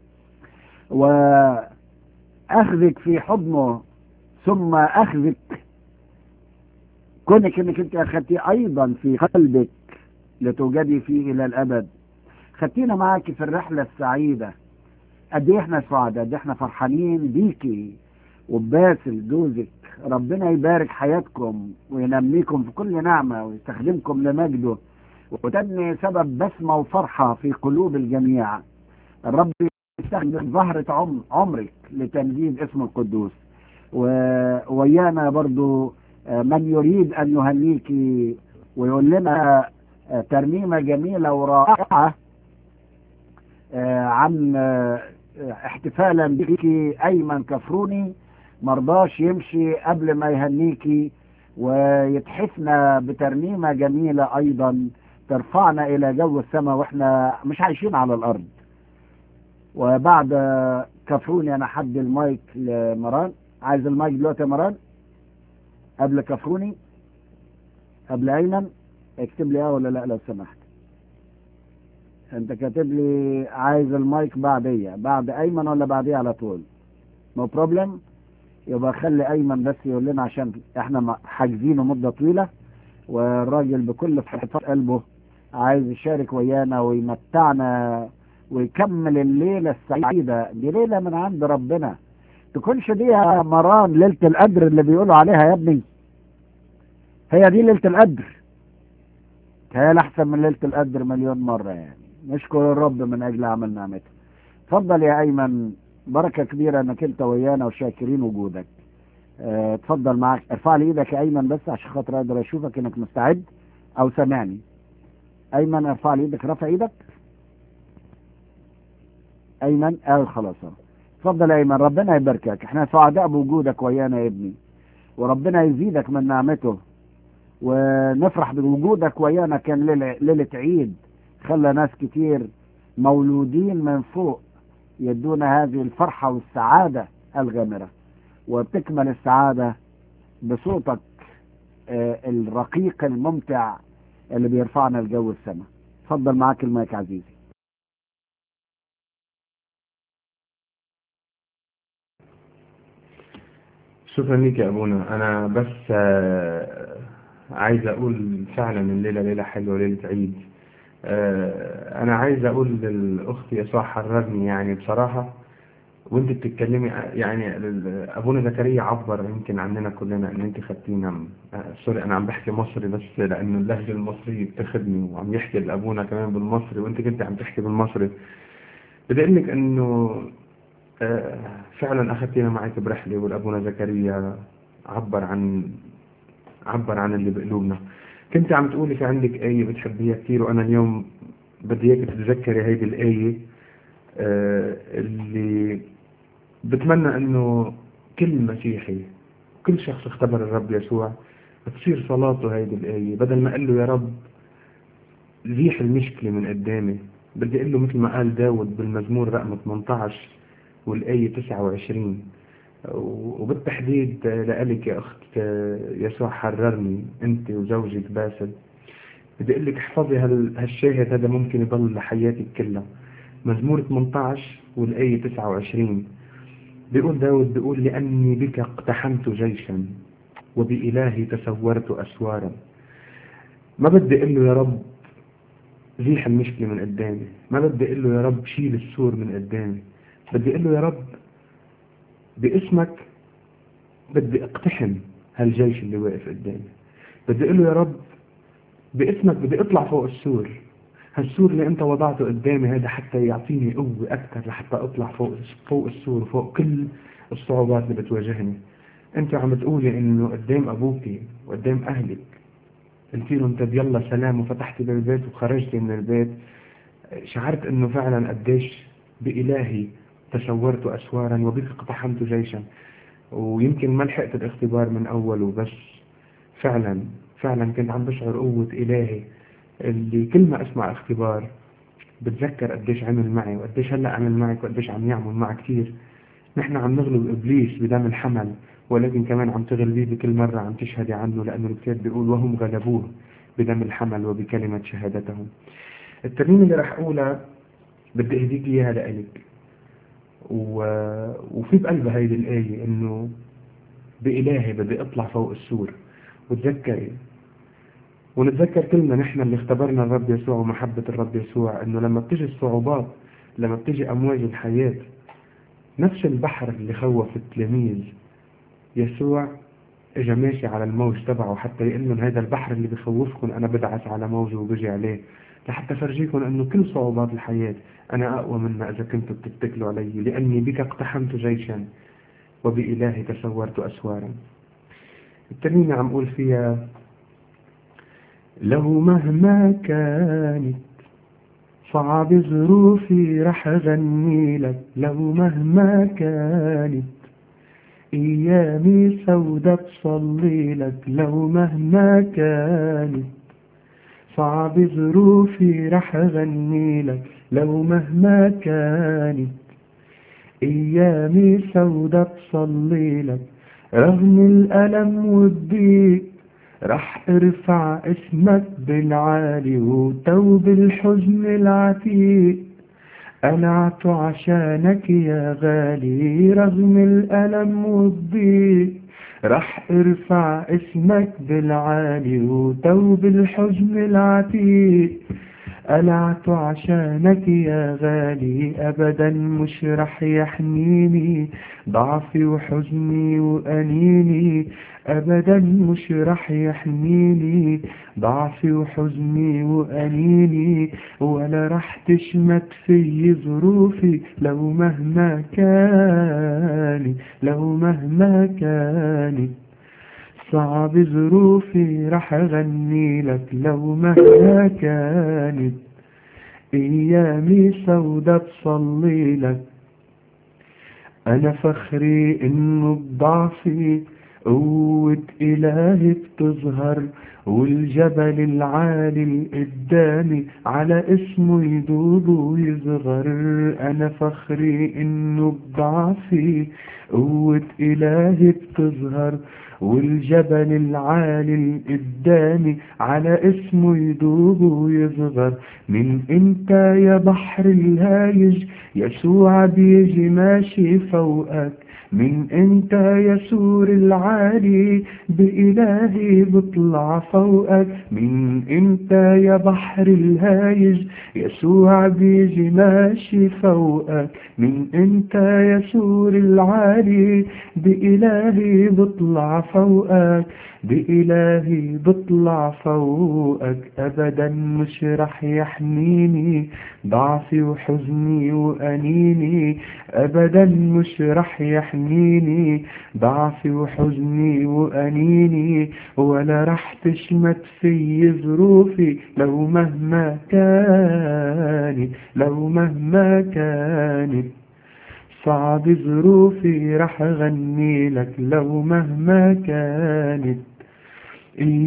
وأخذك في حضنه ثم أخذك كونك انك انت اخذتيه ايضا في قلبك لتوجدي فيه الى الابد خدتينا معاكي في الرحلة السعيدة قد ايه احنا سعداء قد إيه احنا فرحانين بيكي وباسل جوزك ربنا يبارك حياتكم وينميكم في كل نعمة ويستخدمكم لمجده وتبني سبب بسمة وفرحة في قلوب الجميع الرب يستخدم ظهرة عم عمرك لتمجيد اسم القدوس و- ويانا برضو آه، من يريد أن يهنيك ويقول لنا آه، ترنيمة جميلة ورائعة آه، عن آه، احتفالا بك أيمن كفروني مرضاش يمشي قبل ما يهنيكي ويتحفنا بترنيمة جميلة أيضا ترفعنا إلى جو السماء وإحنا مش عايشين على الأرض وبعد كفروني أنا حد المايك لمران عايز المايك دلوقتي يا مران قبل كفروني قبل أيمن اكتب لي اه ولا لا لو سمحت انت كاتب لي عايز المايك بعديه بعد ايمن ولا بعديه على طول نو no بروبلم يبقى خلي ايمن بس يقول لنا عشان احنا م- حاجزينه مده طويله والراجل بكل فتح قلبه عايز يشارك ويانا ويمتعنا ويكمل الليله السعيده دي ليله من عند ربنا تكونش دي يا مران ليله القدر اللي بيقولوا عليها يا ابني هي دي ليله القدر هي احسن من ليله القدر مليون مره يعني نشكر الرب من اجل عمل نعمته اتفضل يا ايمن بركه كبيره انك انت ويانا وشاكرين وجودك اه، اتفضل معاك ارفع لي ايدك يا ايمن بس عشان خاطر اقدر اشوفك انك مستعد او سامعني ايمن ارفع لي ايدك رفع ايدك ايمن اه خلاص اهو. اتفضل يا ايمن ربنا يباركك احنا سعداء بوجودك ويانا يا ابني وربنا يزيدك من نعمته ونفرح بوجودك ويانا كان ليلة, ليلة عيد خلى ناس كتير مولودين من فوق يدونا هذه الفرحة والسعادة الغامرة وبتكمل السعادة بصوتك آه، الرقيق الممتع اللي بيرفعنا لجو السماء اتفضل معاك المايك عزيزي شكرا لك يا ابونا انا بس آه، عايز اقول فعلا الليله ليله حلوه ليله عيد آه، انا عايز اقول للاخت يسوع حررني يعني بصراحه وانت بتتكلمي يعني ال- ابونا زكريا عبر يمكن عننا كلنا ان انت خدتينا م- آه، سوري انا عم بحكي مصري بس لانه اللهجه المصريه بتاخدني وعم يحكي لابونا كمان بالمصري وانت كنت عم تحكي بالمصري بدي اقول لك انه آه، فعلا اخذتينا معك برحله والابونا زكريا عبر عن عبر عن اللي بقلوبنا كنت عم تقولي في عندك آية بتحبيها كثير وأنا اليوم بدي إياك تتذكري هيدي الآية آه، اللي بتمنى إنه كل مسيحي كل شخص اختبر الرب يسوع تصير صلاته هيدي الآية بدل ما قال له يا رب زيح المشكلة من قدامي بدي أقول له مثل ما قال داود بالمزمور رقم 18 والآية 29 وبالتحديد لك يا أخت يسوع حررني أنت وزوجك باسل بدي أقول لك احفظي هال- هالشاهد هذا ممكن يضل لحياتك كلها مزمور 18 والآية 29 بيقول داود بيقول لأني بك اقتحمت جيشا وبإلهي تسورت أسوارا ما بدي أقول له يا رب زيح المشكلة من قدامي ما بدي أقول له يا رب شيل السور من قدامي بدي أقول له يا رب باسمك بدي اقتحم هالجيش اللي واقف قدامي بدي اقول له يا رب باسمك بدي اطلع فوق السور هالسور اللي انت وضعته قدامي هذا حتى يعطيني قوة اكثر لحتى اطلع فوق فوق السور وفوق كل الصعوبات اللي بتواجهني انت عم تقولي انه قدام ابوكي وقدام اهلك قلت له انت يلا سلام وفتحتي باب البيت وخرجتي من البيت شعرت انه فعلا قديش بإلهي تسورت أسوارا وبك اقتحمت جيشا ويمكن ما لحقت الاختبار من أوله بس فعلا فعلا كنت عم بشعر قوة إلهي اللي كل ما أسمع اختبار بتذكر قديش عمل معي وقديش هلا عمل معك وقديش عم يعمل معك كثير نحن عم نغلب إبليس بدم الحمل ولكن كمان عم تغلبيه بكل مرة عم تشهدي عنه لأنه الكتاب بيقول وهم غلبوه بدم الحمل وبكلمة شهادتهم الترنيمة اللي رح أقولها بدي أهديك إياها لإلك و... وفي بقلبها هيدي الآية إنه بإلهي بدي أطلع فوق السور وتذكري ونتذكر كلنا نحن اللي اختبرنا الرب يسوع ومحبة الرب يسوع إنه لما بتيجي الصعوبات لما بتيجي أمواج الحياة نفس البحر اللي خوف التلاميذ يسوع اجى ماشي على الموج تبعه حتى يقول لهم هذا البحر اللي بخوفكم انا بدعس على موجه وبجي عليه لحتى فرجيكم انه كل صعوبات الحياة انا اقوى منها اذا كنتوا بتتكلوا علي لاني بك اقتحمت جيشا وبإلهي تسورت اسوارا الترنيمة عم اقول فيها له مهما كانت صعب ظروفي رح اغني لك له مهما كانت ايامي سودة تصلي لك لو مهما كانت صعب ظروفي رح اغني لك لو مهما كانت ايامي سودة تصلي لك رغم الالم والضيق رح ارفع اسمك بالعالي وتوب الحزن العتيق قلعت عشانك يا غالي رغم الألم والضيق رح ارفع اسمك بالعالي وتوب الحزن العتيق قلعت عشانك يا غالي أبدا مش رح يحنيني ضعفي وحزني وأنيني أبدا مش رح يحنيني ضعفي وحزني وأنيني ولا رح تشمت في ظروفي لو مهما كان لو مهما كان صعب ظروفي رح أغني لك لو مهما كانت أيامي سودة تصلي لك أنا فخري إنه بضعفي قوة إلهي بتظهر والجبل العالي اللي قدامي على اسمه يدوب ويصغر أنا فخري إنه بضعفي قوة إلهي بتظهر والجبل العالي اللي قدامي على اسمه يدوب ويصغر من انت يا بحر الهايج يسوع بيجي ماشي فوقك من انت يا سور العالي بإلهي بطلع فوقك من انت يا بحر الهايج يسوع بيجي ماشي فوقك من انت يا سور العالي بإلهي بطلع فوقك بإلهي بطلع فوقك أبدا مش رح يحنيني ضعفي وحزني وأنيني أبدا مش رح يحنيني ضعفي وحزني وأنيني ولا رح تشمت في ظروفي لو مهما كانت لو مهما كانت صعب ظروفي رح أغني لك لو مهما كانت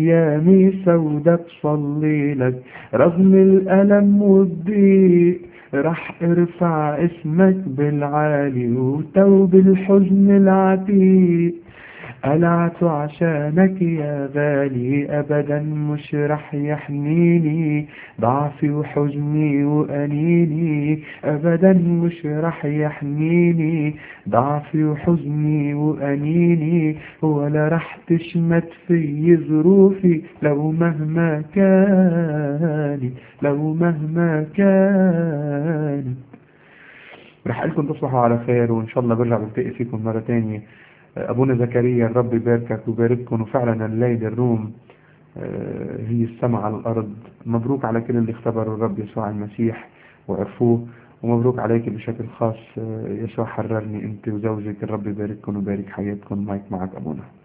أيامي سودة تصلي لك رغم الألم والضيق راح ارفع اسمك بالعالي وتوب الحزن العتيق قلعت عشانك يا غالي أبدا مش رح يحنيني ضعفي وحزني وأنيني أبدا مش رح يحنيني ضعفي وحزني وأنيني ولا رح تشمت في ظروفي لو مهما كانت لو مهما كانت رح لكم تصبحوا على خير وإن شاء الله برجع بلتقي فيكم مرة تانية أبونا زكريا الرب يباركك ويبارككم وفعلا الليل الروم آه، هي السماء على الأرض مبروك على كل اللي اختبروا الرب يسوع المسيح وعرفوه ومبروك عليك بشكل خاص آه، يسوع حررني أنت وزوجك الرب يبارككم ويبارك حياتكم مايك معك أبونا